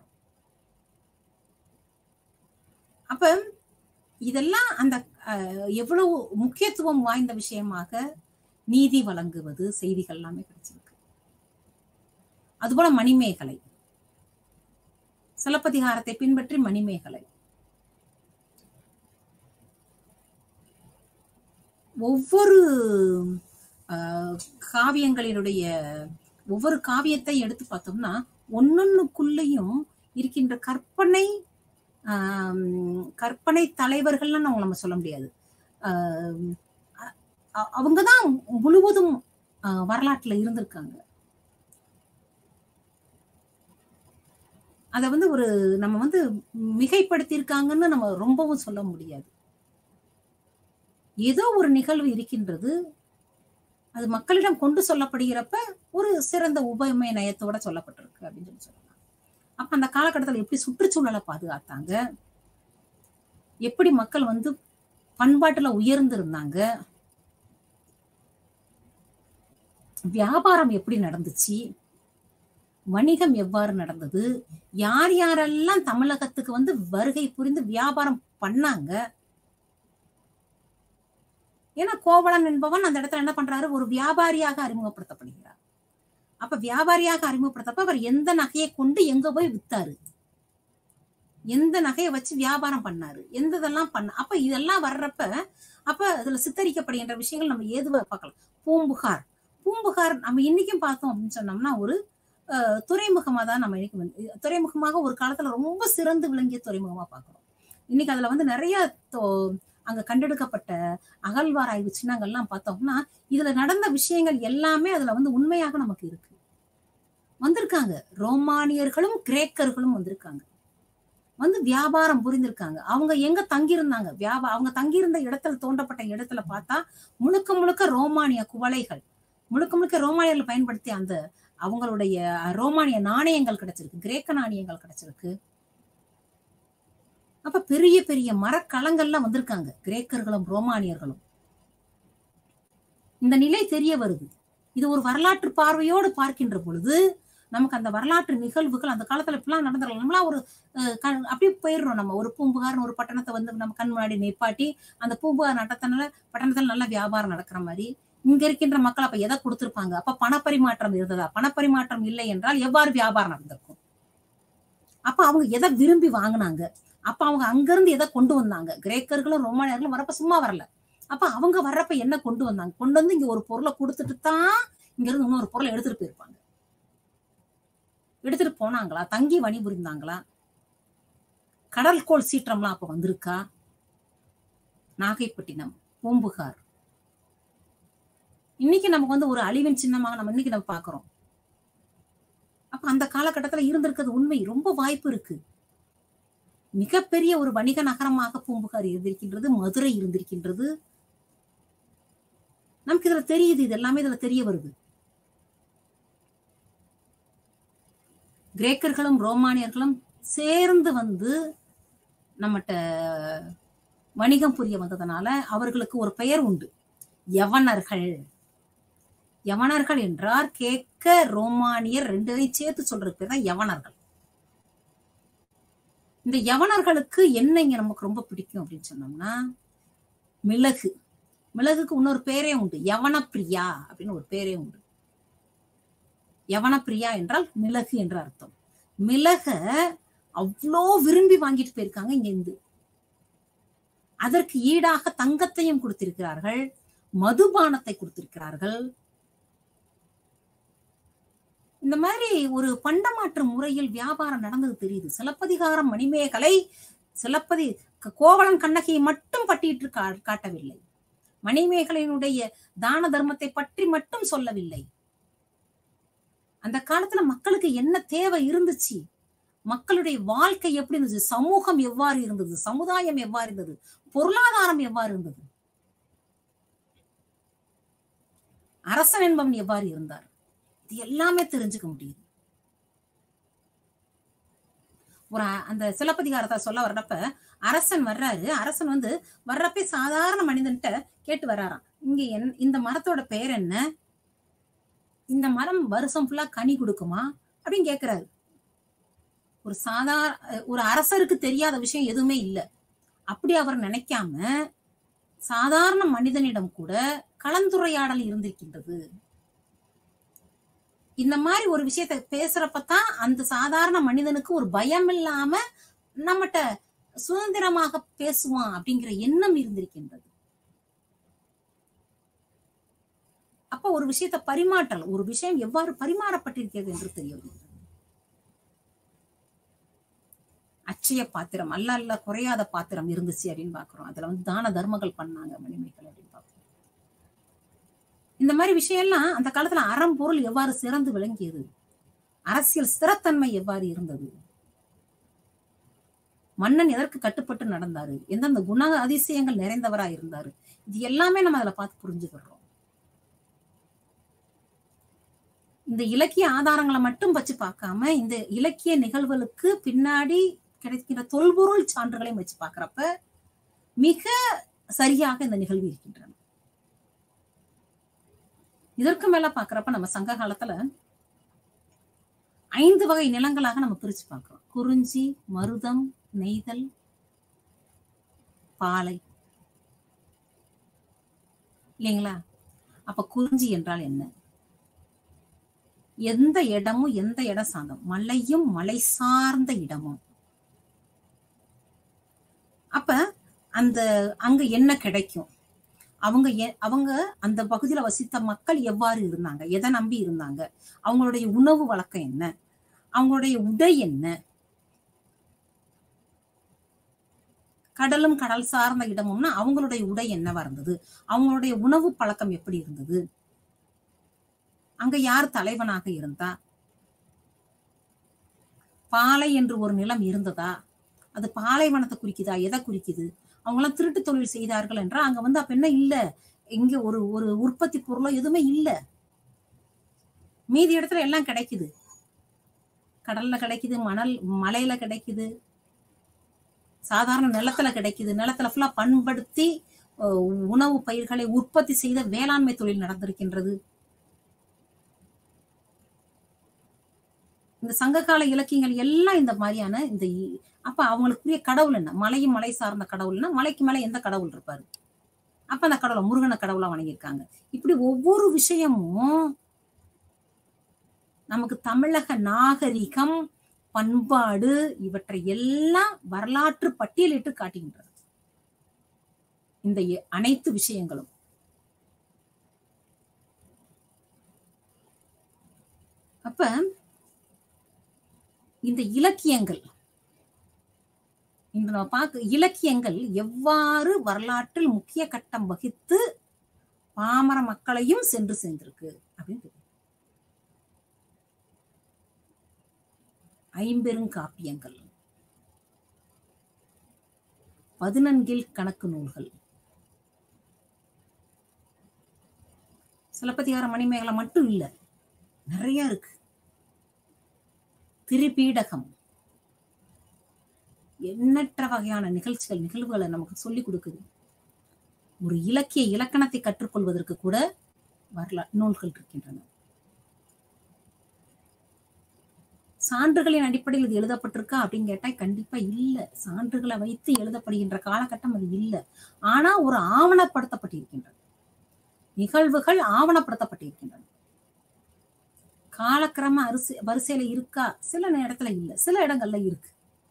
அப்ப இதெல்லாம் அந்த எவ்வளவு முக்கியத்துவம் வாய்ந்த விஷயமாக நீதி வழங்குவது செய்திகள் எல்லாமே கிடைச்சிருக்கு அதுபோல மணிமேகலை சிலப்பதிகாரத்தை பின்பற்றி மணிமேகலை ஒவ்வொரு காவியங்களினுடைய ஒவ்வொரு காவியத்தை எடுத்து பார்த்தோம்னா ஒன்னொன்னுக்குள்ளேயும் இருக்கின்ற கற்பனை ஆம், கற்பனை தலைவர்கள்னு அவங்க நம்ம சொல்ல முடியாது ஆம், அ- அ- அவங்கதான் முழுவதும் ஆ, வரலாற்றுல இருந்திருக்காங்க அதை வந்து ஒரு நம்ம வந்து மிகைப்படுத்தியிருக்காங்கன்னு நம்ம ரொம்பவும் சொல்ல முடியாது ஏதோ ஒரு நிகழ்வு இருக்கின்றது அது மக்களிடம் கொண்டு சொல்லப்படுகிறப்ப ஒரு சிறந்த உபமை நயத்தோட சொல்லப்பட்டிருக்கு அப்படின்னு சொல்லி சொல்லலாம் அப்ப அந்த காலகட்டத்தில் எப்படி சுற்றுச்சூழலை பாதுகாத்தாங்க எப்படி மக்கள் வந்து பண்பாட்டுல உயர்ந்திருந்தாங்க வியாபாரம் எப்படி நடந்துச்சு வணிகம் எவ்வாறு நடந்தது யார் யாரெல்லாம் தமிழகத்துக்கு வந்து வருகை புரிந்து வியாபாரம் பண்ணாங்க ஏன்னா கோவலன் என்பவன் அந்த இடத்துல என்ன பண்றாரு ஒரு வியாபாரியாக அறிமுகப்படுத்தப்படுகிறார் அப்ப வியாபாரியாக அறிமுகப்படுத்தப்ப அவர் எந்த நகையை கொண்டு எங்க போய் வித்தாரு எந்த நகையை வச்சு வியாபாரம் பண்ணாரு எந்த இதெல்லாம் பண்ண அப்ப இதெல்லாம் வர்றப்ப அப்ப அதுல சித்தரிக்கப்படுகின்ற விஷயங்கள் நம்ம ஏதுவா பார்க்கலாம் பூம்புகார் பூம்புகார் நம்ம இன்னைக்கும் பார்த்தோம் அப்படின்னு சொன்னோம்னா ஒரு அஹ், துறைமுகமா தான் நம்ம இன்னைக்கு வந்து துறைமுகமாக ஒரு காலத்துல ரொம்ப சிறந்து விளங்கிய துறைமுகமா பார்க்கிறோம் இன்னைக்கு அதுல வந்து நிறைய தோ- அங்க கண்டெடுக்கப்பட்ட அகழ்வாராய்வு சின்னங்கள்லாம் பார்த்தோம்னா இதுல நடந்த விஷயங்கள் எல்லாமே அதுல வந்து உண்மையாக நமக்கு இருக்கு வந்திருக்காங்க ரோமானியர்களும் கிரேக்கர்களும் வந்திருக்காங்க வந்து வியாபாரம் புரிந்திருக்காங்க அவங்க எங்க தங்கியிருந்தாங்க வியாபா அவங்க தங்கியிருந்த இடத்துல தோண்டப்பட்ட இடத்துல பார்த்தா முழுக்க முழுக்க ரோமானிய குவளைகள் முழுக்க முழுக்க ரோமானியர்கள் பயன்படுத்திய அந்த அவங்களுடைய ரோமானிய நாணயங்கள் கிடைச்சிருக்கு கிரேக்க நாணயங்கள் கிடைச்சிருக்கு அப்ப பெரிய பெரிய மரக்கலங்கள்லாம் வந்திருக்காங்க கிரேக்கர்களும் ரோமானியர்களும் இந்த நிலை தெரிய வருது இது ஒரு வரலாற்று பார்வையோடு பார்க்கின்ற பொழுது நமக்கு அந்த வரலாற்று நிகழ்வுகள் அந்த காலத்துல இப்படிலாம் நடந்துடலாம் நம்மளாம் ஒரு அஹ், கண்- அப்படியே போயிடுறோம் நம்ம ஒரு பூம்புகார்னு ஒரு பட்டணத்தை வந்து நம்ம கண் முன்னாடி நிப்பாட்டி அந்த பூம்புகார் நட்டத்தினால பட்டணத்துல நல்ல வியாபாரம் நடக்கிற மாதிரி இங்க இருக்கின்ற மக்கள் அப்ப எதை கொடுத்திருப்பாங்க அப்ப பணப்பரிமாற்றம் இருந்ததா பணப்பரிமாற்றம் இல்லை என்றால் எவ்வாறு வியாபாரம் நடந்திருக்கும் அப்ப அவங்க எதை விரும்பி வாங்குனாங்க அப்ப அவங்க அங்கிருந்து எதை கொண்டு வந்தாங்க கிரேக்கர்களும் ரோமானியர்களும் வரப்ப சும்மா வரல அப்ப அவங்க வர்றப்ப என்ன கொண்டு வந்தாங்க கொண்டு வந்து இங்க ஒரு பொருளை கொடுத்துட்டு தான் இங்க இருந்து இன்னொரு பொருளை எடுத்துட்டு போயிருப்பாங்க எடுத்துட்டு போனாங்களா தங்கி பணிபுரிந்தாங்களா கடல்கோள் சீற்றம்லாம் அப்ப வந்திருக்கா நாகைப்பட்டினம் பூம்புகார் இன்னைக்கு நமக்கு வந்து ஒரு அழிவின் சின்னமாக நம்ம இன்னைக்கு நம்ம பாக்குறோம் அப்ப அந்த காலகட்டத்துல இருந்திருக்கிறது உண்மை ரொம்ப வாய்ப்பு இருக்கு மிகப்பெரிய ஒரு வணிக நகரமாக பூம்புகார் இருந்திருக்கின்றது மதுரை இருந்திருக்கின்றது நமக்கு இதுல தெரியுது இது எல்லாமே இதுல தெரிய வருது கிரேக்கர்களும் ரோமானியர்களும் சேர்ந்து வந்து நம்மகிட்ட வணிகம் புரிய வந்ததுனால அவர்களுக்கு ஒரு பெயர் உண்டு யவனர்கள் யவனர்கள் என்றார் கேட்க ரோமானியர் ரெண்டையும் சேர்த்து சொல்றது பேர் தான் யவனர்கள் இந்த யவனர்களுக்கு என்ன இங்க நமக்கு ரொம்ப பிடிக்கும் அப்படின்னு சொன்னோம்னா மிளகு மிளகுக்கு இன்னொரு பேரே உண்டு யவனப்பிரியா அப்படின்னு ஒரு பேரே உண்டு யவனப்பிரியா என்றால் மிளகு என்ற அர்த்தம் மிளக அவ்வளோ விரும்பி வாங்கிட்டு போயிருக்காங்க இங்க இருந்து அதற்கு ஈடாக தங்கத்தையும் கொடுத்திருக்கிறார்கள் மதுபானத்தை கொடுத்திருக்கிறார்கள் இந்த மாதிரி ஒரு பண்டமாற்று முறையில் வியாபாரம் நடந்தது தெரியுது சிலப்பதிகாரம் மணிமேகலை சிலப்பதி க- கோவலன் கண்ணகியை மட்டும் பட்டியிட்டு கா- காட்டவில்லை மணிமேகலையினுடைய தான தர்மத்தை பற்றி மட்டும் சொல்லவில்லை அந்த காலத்துல மக்களுக்கு என்ன தேவை இருந்துச்சு மக்களுடைய வாழ்க்கை எப்படி இருந்துச்சு சமூகம் எவ்வாறு இருந்தது சமுதாயம் எவ்வாறு இருந்தது பொருளாதாரம் எவ்வாறு இருந்தது அரசன் என்பவன் எவ்வாறு இருந்தார் இது எல்லாமே தெரிஞ்சுக்க முடியுது ஒரு அ- அந்த சிலப்பதிகாரத்தை சொல்ல வர்றப்ப அரசன் வர்றாரு அரசன் வந்து வர்றப்ப சாதாரண மனிதன்கிட்ட கேட்டு வர்றாராம் இங்க என் இந்த மரத்தோட பெயர் என்ன இந்த மரம் வருஷம் ஃபுல்லா கனி கொடுக்குமா அப்படின்னு கேக்குறாரு ஒரு சாதாரண ஒரு அரசருக்கு தெரியாத விஷயம் எதுவுமே இல்ல அப்படி அவர் நினைக்காம சாதாரண மனிதனிடம் கூட கலந்துரையாடல் இருந்திருக்கின்றது இந்த மாதிரி ஒரு விஷயத்த பேசுறப்பதான் அந்த சாதாரண மனிதனுக்கு ஒரு பயம் இல்லாம நம்மகிட்ட சுதந்திரமாக பேசுவான் அப்படிங்கிற எண்ணம் இருந்திருக்கின்றது அப்ப ஒரு விஷயத்தை பரிமாற்றல் ஒரு விஷயம் எவ்வாறு பரிமாறப்பட்டிருக்கிறது என்று தெரிய வருகிறது அட்சய பாத்திரம் அல்ல அல்ல குறையாத பாத்திரம் இருந்துச்சு அப்படின்னு பாக்குறோம் அதுல வந்து தான தர்மங்கள் பண்ணாங்க மணிமேகலை அப்படின்னு பார்க்கிறோம் இந்த மாதிரி விஷயம் எல்லாம் அந்த காலத்துல அறம் பொருள் எவ்வாறு சிறந்து விளங்கியது அரசியல் ஸ்திரத்தன்மை எவ்வாறு இருந்தது மன்னன் எதற்கு கட்டுப்பட்டு நடந்தாரு எந்தெந்த குண அதிசயங்கள் நிறைந்தவரா இருந்தாரு இது எல்லாமே நம்ம அதுல பார்த்து புரிஞ்சுக்கிறோம் இந்த இலக்கிய ஆதாரங்களை மட்டும் வச்சு பார்க்காம இந்த இலக்கிய நிகழ்வுகளுக்கு பின்னாடி கிடைக்கிற தொல்பொருள் சான்றுகளையும் வச்சு பார்க்கிறப்ப மிக சரியாக இந்த நிகழ்வு இருக்கின்றன இதற்கு மேல பாக்குறப்ப நம்ம சங்க காலத்துல ஐந்து வகை நிலங்களாக நம்ம பிரிச்சு பார்க்கிறோம் குறிஞ்சி மருதம் நெய்தல் பாலை இல்லைங்களா அப்ப குறிஞ்சி என்றால் என்ன எந்த இடமும் எந்த இடம் சார்ந்தோம் மலையும் மலை சார்ந்த இடமும் அப்ப அந்த அங்க என்ன கிடைக்கும் அவங்க அவங்க அந்த பகுதியில வசித்த மக்கள் எவ்வாறு இருந்தாங்க எதை நம்பி இருந்தாங்க அவங்களுடைய உணவு வழக்கம் என்ன அவங்களுடைய உடை என்ன கடலும் கடல் சார்ந்த இடமும்னா அவங்களுடைய உடை என்னவா இருந்தது அவங்களுடைய உணவு பழக்கம் எப்படி இருந்தது அங்க யார் தலைவனாக இருந்தா பாலை என்று ஒரு நிலம் இருந்ததா அது பாலைவனத்தை குறிக்குதா எதை குறிக்குது அவங்க எல்லாம் திருட்டு தொழில் செய்தார்கள் என்றால் அங்க வந்து அப்ப என்ன இல்ல இங்க ஒரு ஒரு உற்பத்தி பொருளோ எதுவுமே இல்ல மீதி இடத்துல எல்லாம் கிடைக்குது கடல்ல கிடைக்குது மணல் மலையில கிடைக்குது சாதாரண நிலத்துல கிடைக்குது நிலத்துல ஃபுல்லா பண்படுத்தி உணவு பயிர்களை உற்பத்தி செய்த வேளாண்மை தொழில் நடந்திருக்கின்றது இந்த சங்ககால இலக்கியங்கள் எல்லாம் இந்த மாதிரியான இந்த அப்ப அவங்களுக்குரிய கடவுள் என்ன மலையும் மலை சார்ந்த கடவுள்னா மலைக்கு மேல எந்த கடவுள் இருப்பாரு அப்ப அந்த கடவுளை முருகனை கடவுளா வணங்கியிருக்காங்க இப்படி ஒவ்வொரு விஷயமும் நமக்கு தமிழக நாகரிகம் பண்பாடு இவற்றை எல்லாம் வரலாற்று பட்டியலிட்டு காட்டுகின்றது இந்த அனைத்து விஷயங்களும் அப்ப இந்த இலக்கியங்கள் இன்று நம்ம பார்க்க இலக்கியங்கள் எவ்வாறு வரலாற்றில் முக்கிய கட்டம் வகித்து பாமர மக்களையும் சென்று சேர்ந்திருக்கு அப்படின்னு ஐம்பெருங்காப்பியங்கள் பதினன்கில் கணக்கு நூல்கள் சிலப்பதிகார மணிமேகலை மட்டும் இல்ல நிறைய இருக்கு திரிபீடகம் எண்ணற்ற வகையான நிகழ்ச்சிகள் நிகழ்வுகளை நமக்கு சொல்லி கொடுக்குது ஒரு இலக்கிய இலக்கணத்தை கற்றுக்கொள்வதற்கு கூட வரலா நூல்கள் இருக்கின்றன சான்றுகளின் அடிப்படையில் இது எழுதப்பட்டிருக்கா அப்படின்னு கேட்டா கண்டிப்பா இல்ல சான்றுகளை வைத்து எழுதப்படுகின்ற காலகட்டம் அது இல்ல ஆனா ஒரு ஆவணப்படுத்தப்பட்டிருக்கின்றது நிகழ்வுகள் ஆவணப்படுத்தப்பட்டிருக்கின்றன காலக்கிரம அரிசி வரிசையில இருக்கா சில இடத்துல இல்ல சில இடங்கள்ல இருக்கு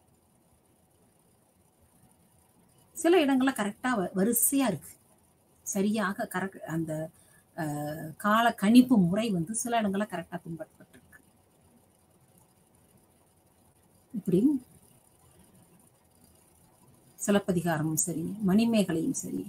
சில இடங்கள்ல கரெக்டா வரிசையா இருக்கு சரியாக கரெக்ட் அந்த கால கணிப்பு முறை வந்து சில இடங்கள்ல கரெக்டா பின்பற்றப்பட்டிருக்கு இப்படி சிலப்பதிகாரமும் சரி மணிமேகலையும் சரி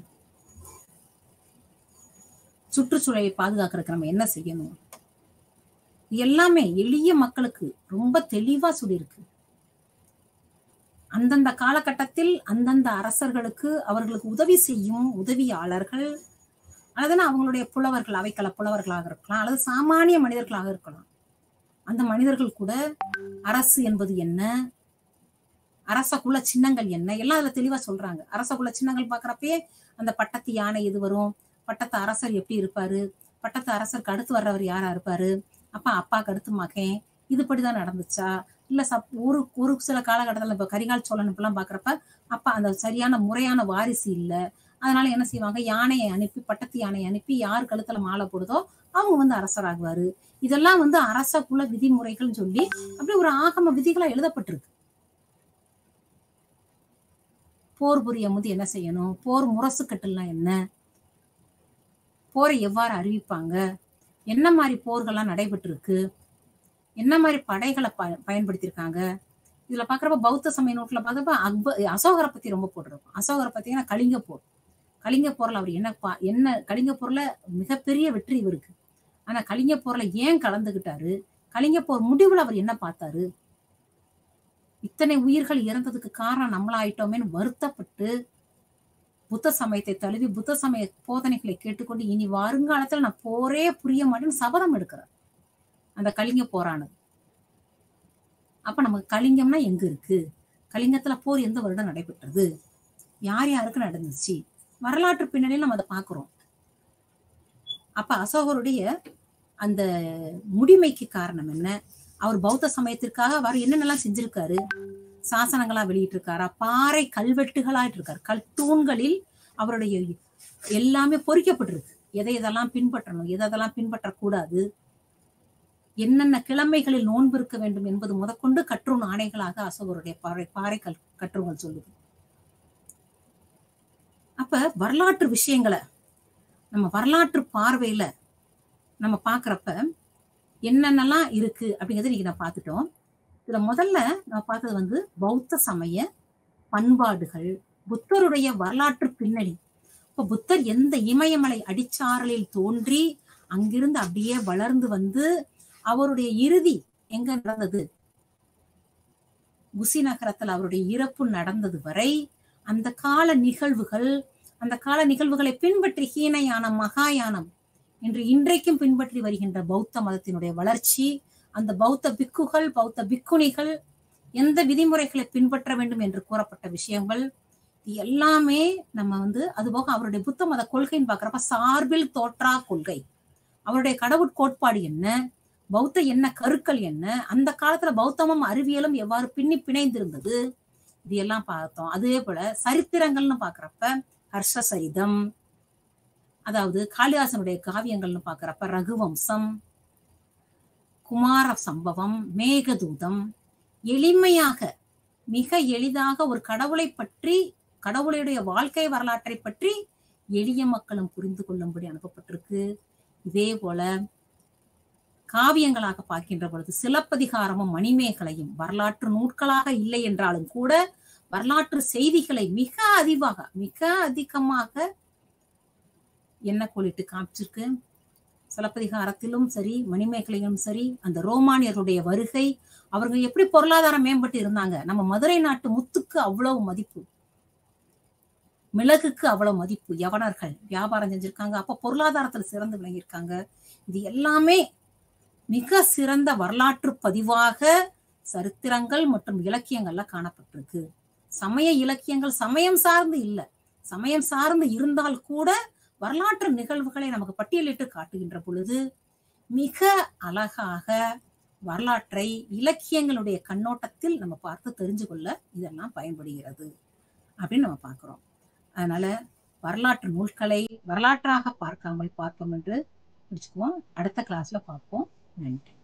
சுற்றுச்சூழலை பாதுகாக்கிறதுக்கு நம்ம என்ன செய்யணும் எல்லாமே எளிய மக்களுக்கு ரொம்ப தெளிவா சொல்லியிருக்கு அந்தந்த காலகட்டத்தில் அந்தந்த அரசர்களுக்கு அவர்களுக்கு உதவி செய்யும் உதவியாளர்கள் அல்லது அவங்களுடைய புலவர்கள் அவைக்கள புலவர்களாக இருக்கலாம் அல்லது சாமானிய மனிதர்களாக இருக்கலாம் அந்த மனிதர்கள் கூட அரசு என்பது என்ன அரச குல சின்னங்கள் என்ன எல்லாம் அதுல தெளிவா சொல்றாங்க அரச குல சின்னங்கள் பாக்குறப்பயே அந்த பட்டத்து யானை எது வரும் பட்டத்து அரசர் எப்படி இருப்பாரு பட்டத்து அரசருக்கு அடுத்து வர்றவர் யாரா இருப்பாரு அப்பா அப்பாக்கு அடுத்து மகன் இதுபடிதான் நடந்துச்சா இல்ல சப் ஒரு ஒரு சில காலகட்டத்துல இப்ப கரிகால் சோழன் இப்பெல்லாம் பாக்குறப்ப அப்ப அந்த சரியான முறையான வாரிசு இல்ல அதனால என்ன செய்வாங்க யானையை அனுப்பி பட்டத்து யானையை அனுப்பி யார் கழுத்துல மாலை போடுதோ அவங்க வந்து அரசராகுவாரு இதெல்லாம் வந்து அரச குல விதிமுறைகள் சொல்லி அப்படி ஒரு ஆகம விதிகளா எழுதப்பட்டிருக்கு போர் புரியும் போது என்ன செய்யணும் போர் முரசுக்கட்டுலாம் என்ன போரை எவ்வாறு அறிவிப்பாங்க என்ன மாதிரி போர்கள்லாம் நடைபெற்றிருக்கு என்ன மாதிரி படைகளை ப பயன்படுத்தியிருக்காங்க இதுல பாக்குறப்ப பௌத்த சமய நோட்டுல பார்த்தப்ப அக்பர் அசோகரை பத்தி ரொம்ப போட்டிருக்கும் அசோகரை பார்த்தீங்கன்னா கலிங்க போர் கலிங்க போர்ல அவர் என்ன பா- என்ன கலிங்க போர்ல மிகப்பெரிய வெற்றி இவருக்கு ஆனா கலிங்க போர்ல ஏன் கலந்துகிட்டாரு கலிங்க போர் முடிவுல அவர் என்ன பார்த்தாரு இத்தனை உயிர்கள் இறந்ததுக்கு காரணம் நம்மளாயிட்டோமேன்னு வருத்தப்பட்டு புத்த சமயத்தை தழுவி புத்த சமய போதனைகளை கேட்டுக்கொண்டு இனி வருங்காலத்துல நான் போரே புரிய மாட்டேன்னு சபதம் எடுக்கிறார் அந்த கலிங்க போரானது அப்ப நமக்கு கலிங்கம்னா எங்க இருக்கு கலிங்கத்துல போர் எந்த வருடம் நடைபெற்றது யார் யாருக்கு நடந்துச்சு வரலாற்று பின்னணியில் நம்ம அதை பார்க்கிறோம் அப்ப அசோகருடைய அந்த முடிமைக்கு காரணம் என்ன அவர் பௌத்த சமயத்திற்காக அவர் என்னென்னலாம் செஞ்சிருக்காரு சாசனங்களா வெளியிட்டு இருக்காரா பாறை கல்வெட்டுகளாயிட்டு இருக்காரு கல் தூண்களில் அவருடைய எல்லாமே பொறிக்கப்பட்டிருக்கு எதை எதெல்லாம் பின்பற்றணும் எதை எதெல்லாம் பின்பற்றக்கூடாது என்னென்ன கிழமைகளில் நோன்பு இருக்க வேண்டும் என்பது முதற்கொண்டு கற்றூன் ஆணைகளாக அசோகருடைய பாறை பாறை கல் கற்றுங்கள் சொல்லுது அப்ப வரலாற்று விஷயங்களை நம்ம வரலாற்று பார்வையில நம்ம பாக்குறப்ப என்னென்னலாம் இருக்கு அப்படிங்கறத இன்னைக்கு நான் பார்த்துட்டோம் இதுல முதல்ல நான் பார்த்தது வந்து பௌத்த சமய பண்பாடுகள் புத்தருடைய வரலாற்று பின்னணி இப்ப புத்தர் எந்த இமயமலை அடிச்சாரலில் தோன்றி அங்கிருந்து அப்படியே வளர்ந்து வந்து அவருடைய இறுதி எங்க நடந்தது குசி நகரத்துல அவருடைய இறப்பு நடந்தது வரை அந்த கால நிகழ்வுகள் அந்த கால நிகழ்வுகளை பின்பற்றி ஹீனயானம் மகாயானம் என்று இன்றைக்கும் பின்பற்றி வருகின்ற பௌத்த மதத்தினுடைய வளர்ச்சி அந்த பௌத்த பிக்குகள் பௌத்த பிக்குணிகள் எந்த விதிமுறைகளை பின்பற்ற வேண்டும் என்று கூறப்பட்ட விஷயங்கள் இது எல்லாமே நம்ம வந்து அதுபோக அவருடைய புத்த மத கொள்கைன்னு பாக்குறப்ப சார்பில் தோற்றா கொள்கை அவருடைய கடவுட் கோட்பாடு என்ன பௌத்த என்ன கருக்கள் என்ன அந்த காலத்துல பௌத்தமும் அறிவியலும் எவ்வாறு பின்னி பிணைந்திருந்தது இது எல்லாம் பார்த்தோம் அதே போல சரித்திரங்கள்னு பாக்குறப்ப ஹர்ஷ சரிதம் அதாவது காளிதாசனுடைய காவியங்கள்னு பாக்குறப்ப ரகுவம்சம் குமார சம்பவம் மேகதூதம் எளிமையாக மிக எளிதாக ஒரு கடவுளை பற்றி கடவுளுடைய வாழ்க்கை வரலாற்றை பற்றி எளிய மக்களும் புரிந்து கொள்ளும்படி அனுப்பப்பட்டிருக்கு இதே போல காவியங்களாக பார்க்கின்ற பொழுது சிலப்பதிகாரமும் மணிமேகலையும் வரலாற்று நூட்களாக இல்லை என்றாலும் கூட வரலாற்று செய்திகளை மிக அதிகமாக மிக அதிகமாக என்ன கோலிட்டு காமிச்சிருக்கு சிலப்பதிகாரத்திலும் சரி மணிமேகலையிலும் சரி அந்த ரோமானியர்களுடைய வருகை அவர்கள் எப்படி பொருளாதாரம் மேம்பட்டு இருந்தாங்க நம்ம மதுரை நாட்டு முத்துக்கு அவ்வளவு மதிப்பு மிளகுக்கு அவ்வளவு மதிப்பு யவனர்கள் வியாபாரம் செஞ்சிருக்காங்க அப்ப பொருளாதாரத்துல சிறந்து விளங்கியிருக்காங்க இது எல்லாமே மிக சிறந்த வரலாற்று பதிவாக சரித்திரங்கள் மற்றும் இலக்கியங்கள்ல காணப்பட்டிருக்கு சமய இலக்கியங்கள் சமயம் சார்ந்து இல்ல சமயம் சார்ந்து இருந்தால் கூட வரலாற்று நிகழ்வுகளை நமக்கு பட்டியலிட்டு காட்டுகின்ற பொழுது மிக அழகாக வரலாற்றை இலக்கியங்களுடைய கண்ணோட்டத்தில் நம்ம பார்த்து தெரிஞ்சு கொள்ள இதெல்லாம் பயன்படுகிறது அப்படின்னு நம்ம பார்க்கிறோம் அதனால வரலாற்று நூல்களை வரலாற்றாக பார்க்காமல் பார்ப்போம் என்று பிடிச்சுக்குவோம் அடுத்த கிளாஸ்ல பார்ப்போம் நன்றி